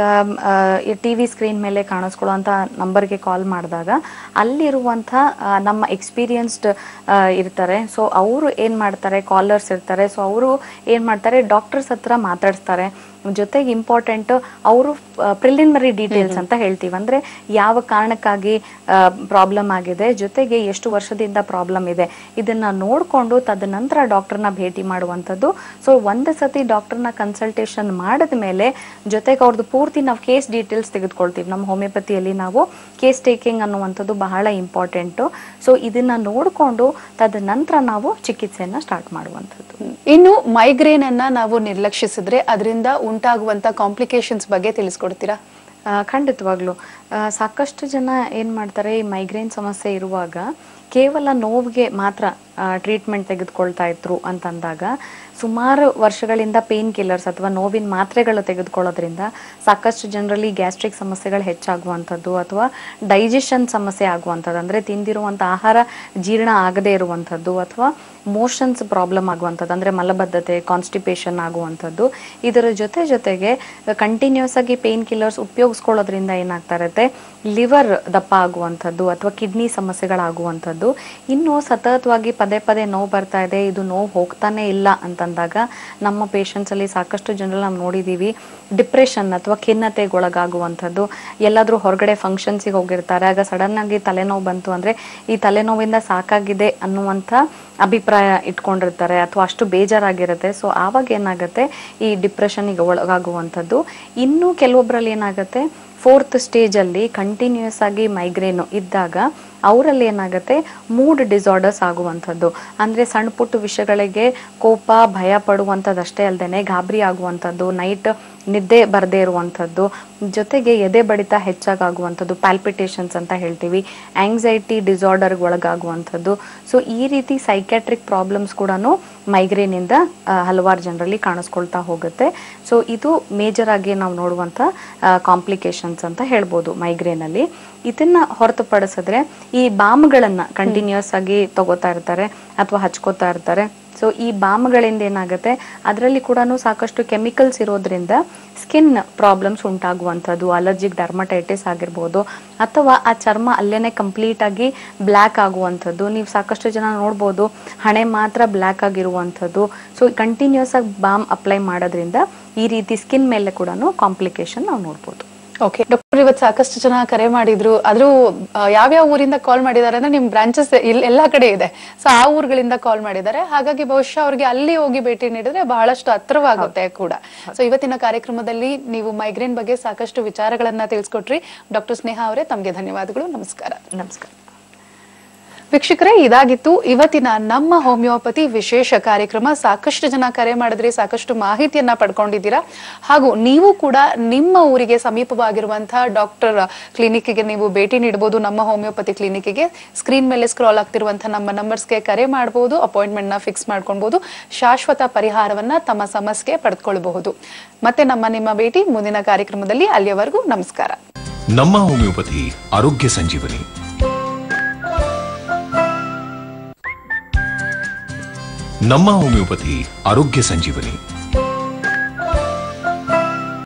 ಟಿ ವಿ ಸ್ಕ್ರೀನ್ ಮೇಲೆ ಕಾಣಿಸ್ಕೊಳ್ಳುವಂಥ ನಂಬರ್ಗೆ ಕಾಲ್ ಮಾಡಿದಾಗ ಅಲ್ಲಿರುವಂಥ ಆ, ನಮ್ಮ ಎಕ್ಸ್ಪೀರಿಯನ್ಸ್ಡ್ ಇರ್ತಾರೆ ಸೊ ಅವರು ಏನು ಮಾಡ್ತಾರೆ ಕಾಲರ್ಸ್ ಇರ್ತಾರೆ ಸೊ ಅವರು ಏನು ಮಾಡ್ತಾರೆ ಡಾಕ್ಟರ್ಸ್ ಹತ್ರ ಮಾತಾಡಿಸ್ತಾರೆ ಜೊತೆಗೆ ಇಂಪಾರ್ಟೆಂಟ್ ಅವರು ಪ್ರಿಲಿಮಿನರಿ ಡೀಟೇಲ್ಸ್ ಅಂತ ಹೇಳ್ತೀವಿ ಅಂದ್ರೆ ಯಾವ ಕಾರಣಕ್ಕಾಗಿ ಪ್ರಾಬ್ಲಮ್ ಆಗಿದೆ ಜೊತೆಗೆ ಎಷ್ಟು ವರ್ಷದಿಂದ ಪ್ರಾಬ್ಲಮ್ ಇದೆ ಇದನ್ನ ನೋಡಿಕೊಂಡು ತದನಂತರ ಡಾಕ್ಟರ್ನ ಭೇಟಿ ಮಾಡುವಂಥದ್ದು ಸೊ ಒಂದು ಸತಿ ಡಾಕ್ಟರ್ನ ಕನ್ಸಲ್ಟೇಷನ್ ಮಾಡಿದ ಮೇಲೆ ಜೊತೆಗೆ ಅವ್ರದ್ದು ಪೂರ್ತಿ ನಾವು ಕೇಸ್ ಡೀಟೇಲ್ಸ್ ತೆಗೆದುಕೊಳ್ತೀವಿ ನಮ್ಮ ಹೋಮಿಯೋಪತಿಯಲ್ಲಿ ನಾವು ಕೇಸ್ ಟೇಕಿಂಗ್ ಅನ್ನುವಂಥದ್ದು ಬಹಳ ಇಂಪಾರ್ಟೆಂಟು ಸೊ ಇದನ್ನ ನೋಡಿಕೊಂಡು ತದನಂತರ ನಾವು ಚಿಕಿತ್ಸೆಯನ್ನ ಸ್ಟಾರ್ಟ್ ಮಾಡುವಂಥದ್ದು ಇನ್ನು ಮೈಗ್ರೇನ್ ಅನ್ನ ನಾವು ನಿರ್ಲಕ್ಷಿಸಿದ್ರೆ ಅದರಿಂದ ಉಂಟಾಗುವಂತ ಕಾಂಪ್ಲಿಕೇಶನ್ಸ್ ಬಗ್ಗೆ ತಿಳಿಸ್ಕೊಡ್ತೀರಾ ಆ, ಖಂಡಿತವಾಗ್ಲೂ ಆ, ಸಾಕಷ್ಟು ಜನ ಏನು ಮಾಡ್ತಾರೆ ಈ ಮೈಗ್ರೇನ್ ಸಮಸ್ಯೆ ಇರುವಾಗ ಕೇವಲ ನೋವಿಗೆ ಮಾತ್ರ ಟ್ರೀಟ್ಮೆಂಟ್ ತೆಗೆದುಕೊಳ್ತಾ ಇದ್ರು ಅಂತಂದಾಗ ಸುಮಾರು ವರ್ಷಗಳಿಂದ ಪೇನ್ ಕಿಲ್ಲರ್ಸ್ ಅಥವಾ ನೋವಿನ ಮಾತ್ರೆಗಳು ತೆಗೆದುಕೊಳ್ಳೋದ್ರಿಂದ ಸಾಕಷ್ಟು ಜನರಲ್ಲಿ ಗ್ಯಾಸ್ಟ್ರಿಕ್ ಸಮಸ್ಯೆಗಳು ಹೆಚ್ಚಾಗುವಂಥದ್ದು ಅಥವಾ ಡೈಜೆಷನ್ ಸಮಸ್ಯೆ ಆಗುವಂಥದ್ದು ಅಂದರೆ ತಿಂದಿರುವಂಥ ಆಹಾರ ಜೀರ್ಣ ಆಗದೇ ಇರುವಂಥದ್ದು ಅಥವಾ ಮೋಷನ್ಸ್ ಪ್ರಾಬ್ಲಮ್ ಆಗುವಂಥದ್ದು ಅಂದರೆ ಮಲಬದ್ಧತೆ ಕಾನ್ಸ್ಟಿಪೇಷನ್ ಆಗುವಂಥದ್ದು ಇದರ ಜೊತೆ ಜೊತೆಗೆ ಕಂಟಿನ್ಯೂಸ್ ಆಗಿ ಪೇನ್ ಕಿಲ್ಲರ್ಸ್ ಉಪಯೋಗಿಸ್ಕೊಳ್ಳೋದ್ರಿಂದ ಏನಾಗ್ತಾ ಇರುತ್ತೆ ಲಿವರ್ ದಪ್ಪ ಆಗುವಂಥದ್ದು ಅಥವಾ ಕಿಡ್ನಿ ಸಮಸ್ಯೆಗಳಾಗುವಂಥದ್ದು ಇನ್ನು ಸತತವಾಗಿ ಪದೇ ಪದೇ ನೋವು ಬರ್ತಾ ಇದೆ ಇದು ನೋವು ಹೋಗ್ತಾನೆ ಇಲ್ಲ ಅಂತಂದಾಗ ನಮ್ಮ ಪೇಷಂಟ್ಸ್ ಅಲ್ಲಿ ಸಾಕಷ್ಟು ಜನರಲ್ಲಿ ನಾವು ನೋಡಿದೀವಿ ಡಿಪ್ರೆಷನ್ ಅಥವಾ ಖಿನ್ನತೆಗೊಳಗಾಗುವಂಥದ್ದು ಎಲ್ಲಾದ್ರೂ ಹೊರಗಡೆ ಫಂಕ್ಷನ್ಸಿಗೆ ಹೋಗಿರ್ತಾರೆ ಆಗ ಸಡನ್ ಆಗಿ ತಲೆನೋವು ಬಂತು ಅಂದ್ರೆ ಈ ತಲೆನೋವಿಂದ ಸಾಕಾಗಿದೆ ಅನ್ನುವಂಥ ಅಭಿಪ್ರಾಯ ಇಟ್ಕೊಂಡಿರ್ತಾರೆ ಅಥವಾ ಅಷ್ಟು ಬೇಜಾರಾಗಿರುತ್ತೆ ಸೊ ಆವಾಗ ಏನಾಗುತ್ತೆ ಈ ಡಿಪ್ರೆಷನ್ಗೆ ಒಳಗಾಗುವಂಥದ್ದು ಇನ್ನು ಕೆಲವೊಬ್ಬರಲ್ಲಿ ಏನಾಗುತ್ತೆ ಫೋರ್ತ್ ಸ್ಟೇಜಲ್ಲಿ ಕಂಟಿನ್ಯೂಸ್ ಆಗಿ ಮೈಗ್ರೇನು ಇದ್ದಾಗ ಅವರಲ್ಲಿ ಏನಾಗುತ್ತೆ ಮೂಡ್ ಡಿಸಾರ್ಡರ್ಸ್ ಆಗುವಂಥದ್ದು ಅಂದರೆ ಸಣ್ಣ ಪುಟ್ಟ ವಿಷಯಗಳಿಗೆ ಕೋಪ ಭಯ ಪಡುವಂಥದ್ದಷ್ಟೇ ಅಲ್ಲದೆ ಗಾಬರಿ ಆಗುವಂಥದ್ದು ನೈಟ್ ನಿದ್ದೆ ಬರದೇ ಇರುವಂಥದ್ದು ಜೊತೆಗೆ ಎದೆ ಬಡಿತ ಹೆಚ್ಚಾಗುವಂಥದ್ದು ಪ್ಯಾಲ್ಪಿಟೇಷನ್ಸ್ ಅಂತ ಹೇಳ್ತೀವಿ ಆಂಗ್ಸೈಟಿ ಡಿಸಾರ್ಡರ್ಗೆ ಒಳಗಾಗುವಂಥದ್ದು ಸೊ ಈ ರೀತಿ ಸೈಕ್ಯಾಟ್ರಿಕ್ ಪ್ರಾಬ್ಲಮ್ಸ್ ಕೂಡ ಮೈಗ್ರೇನಿಂದ ಹಲವಾರು ಜನರಲ್ಲಿ ಕಾಣಿಸ್ಕೊಳ್ತಾ ಹೋಗುತ್ತೆ ಸೊ ಇದು ಮೇಜರ್ ಆಗಿ ನಾವು ನೋಡುವಂಥ ಕಾಂಪ್ಲಿಕೇಶನ್ಸ್ ಅಂತ ಹೇಳ್ಬೋದು ಮೈಗ್ರೇನಲ್ಲಿ ಇದನ್ನ ಹೊರತುಪಡಿಸಿದ್ರೆ ಈ ಬಾಮ್ಗಳನ್ನ ಕಂಟಿನ್ಯೂಸ್ ಆಗಿ ತಗೋತಾ ಇರ್ತಾರೆ ಅಥವಾ ಹಚ್ಕೋತಾ ಇರ್ತಾರೆ ಸೊ ಈ ಬಾಮ್ಗಳಿಂದ ಏನಾಗುತ್ತೆ ಅದರಲ್ಲಿ ಕೂಡ ಸಾಕಷ್ಟು ಕೆಮಿಕಲ್ಸ್ ಇರೋದ್ರಿಂದ ಸ್ಕಿನ್ ಪ್ರಾಬ್ಲಮ್ಸ್ ಉಂಟಾಗುವಂಥದ್ದು ಅಲರ್ಜಿಕ್ ಡರ್ಮಟೈಟಿಸ್ ಆಗಿರ್ಬೋದು ಅಥವಾ ಆ ಚರ್ಮ ಅಲ್ಲೇನೆ ಕಂಪ್ಲೀಟ್ ಆಗಿ ಬ್ಲ್ಯಾಕ್ ಆಗುವಂಥದ್ದು ನೀವು ಸಾಕಷ್ಟು ಜನ ನೋಡ್ಬೋದು ಹಣೆ ಮಾತ್ರ ಬ್ಲ್ಯಾಕ್ ಆಗಿರುವಂಥದ್ದು ಸೊ ಕಂಟಿನ್ಯೂಸ್ ಆಗಿ ಬಾಮ್ ಅಪ್ಲೈ ಮಾಡೋದ್ರಿಂದ ಈ ರೀತಿ ಸ್ಕಿನ್ ಮೇಲೆ ಕೂಡ ಕಾಂಪ್ಲಿಕೇಶನ್ ನಾವು ನೋಡ್ಬೋದು ಓಕೆ ಇವತ್ತು ಸಾಕಷ್ಟು ಜನ ಕರೆ ಮಾಡಿದ್ರು ಆದ್ರೂ ಆ, ಯಾವ್ಯಾವ ಊರಿಂದ ಕಾಲ್ ಮಾಡಿದ್ದಾರೆ ಅಂದ್ರೆ ನಿಮ್ ಬ್ರಾಂಚಸ್ ಎಲ್ಲಾ ಕಡೆ ಇದೆ ಸೊ ಆ ಊರುಗಳಿಂದ ಕಾಲ್ ಮಾಡಿದ್ದಾರೆ ಹಾಗಾಗಿ ಬಹುಶಃ ಅವ್ರಿಗೆ ಅಲ್ಲಿ ಹೋಗಿ ಭೇಟಿ ನೀಡಿದ್ರೆ ಬಹಳಷ್ಟು ಹತ್ರವಾಗುತ್ತೆ ಕೂಡ ಸೊ ಇವತ್ತಿನ ಕಾರ್ಯಕ್ರಮದಲ್ಲಿ ನೀವು ಮೈಗ್ರೇನ್ ಬಗ್ಗೆ ಸಾಕಷ್ಟು ವಿಚಾರಗಳನ್ನ ತಿಳಿಸ್ಕೊಟ್ರಿ ಡಾಕ್ಟರ್ ಸ್ನೇಹ ಅವರೇ ತಮಗೆ ಧನ್ಯವಾದಗಳು ನಮಸ್ಕಾರ ನಮಸ್ಕಾರ ವೀಕ್ಷಕರೇ ಇದಾಗಿತ್ತು ಇವತ್ತಿನ ನಮ್ಮ ಹೋಮಿಯೋಪತಿ ವಿಶೇಷ ಕಾರ್ಯಕ್ರಮ ಸಾಕಷ್ಟು ಜನ ಕರೆ ಮಾಡಿದ್ರಿ ಸಾಕಷ್ಟು ಮಾಹಿತಿಯನ್ನ ಪಡ್ಕೊಂಡಿದ್ದೀರಾ ಹಾಗೂ ನೀವು ಕೂಡ ನಿಮ್ಮ ಊರಿಗೆ ಸಮೀಪವಾಗಿರುವಂತಹ ಡಾಕ್ಟರ್ ಕ್ಲಿನಿಕ್ಗೆ ನೀವು ಭೇಟಿ ನೀಡಬಹುದು ನಮ್ಮ ಹೋಮಿಯೋಪತಿ ಕ್ಲಿನಿಕ್ಗೆ ಸ್ಕ್ರೀನ್ ಮೇಲೆ ಸ್ಕ್ರಾಲ್ ಆಗ್ತಿರುವಂತಹ ನಮ್ಮ ನಂಬರ್ಸ್ಗೆ ಕರೆ ಮಾಡಬಹುದು ಅಪಾಯಿಂಟ್ಮೆಂಟ್ ನ ಫಿಕ್ಸ್ ಮಾಡ್ಕೊಳ್ಬಹುದು ಶಾಶ್ವತ ಪರಿಹಾರವನ್ನ ತಮ್ಮ ಸಮಸ್ಯೆಗೆ ಪಡೆದುಕೊಳ್ಳಬಹುದು ಮತ್ತೆ ನಮ್ಮ ನಿಮ್ಮ ಭೇಟಿ ಮುಂದಿನ ಕಾರ್ಯಕ್ರಮದಲ್ಲಿ ಅಲ್ಲಿಯವರೆಗೂ ನಮಸ್ಕಾರ ನಮ್ಮ ಹೋಮಿಯೋಪತಿ ಆರೋಗ್ಯ ಸಂಜೀವನಿ ನಮ್ಮ ಹೋಮಿಯೋಪತಿ ಆರೋಗ್ಯ ಸಂಜೀವನಿ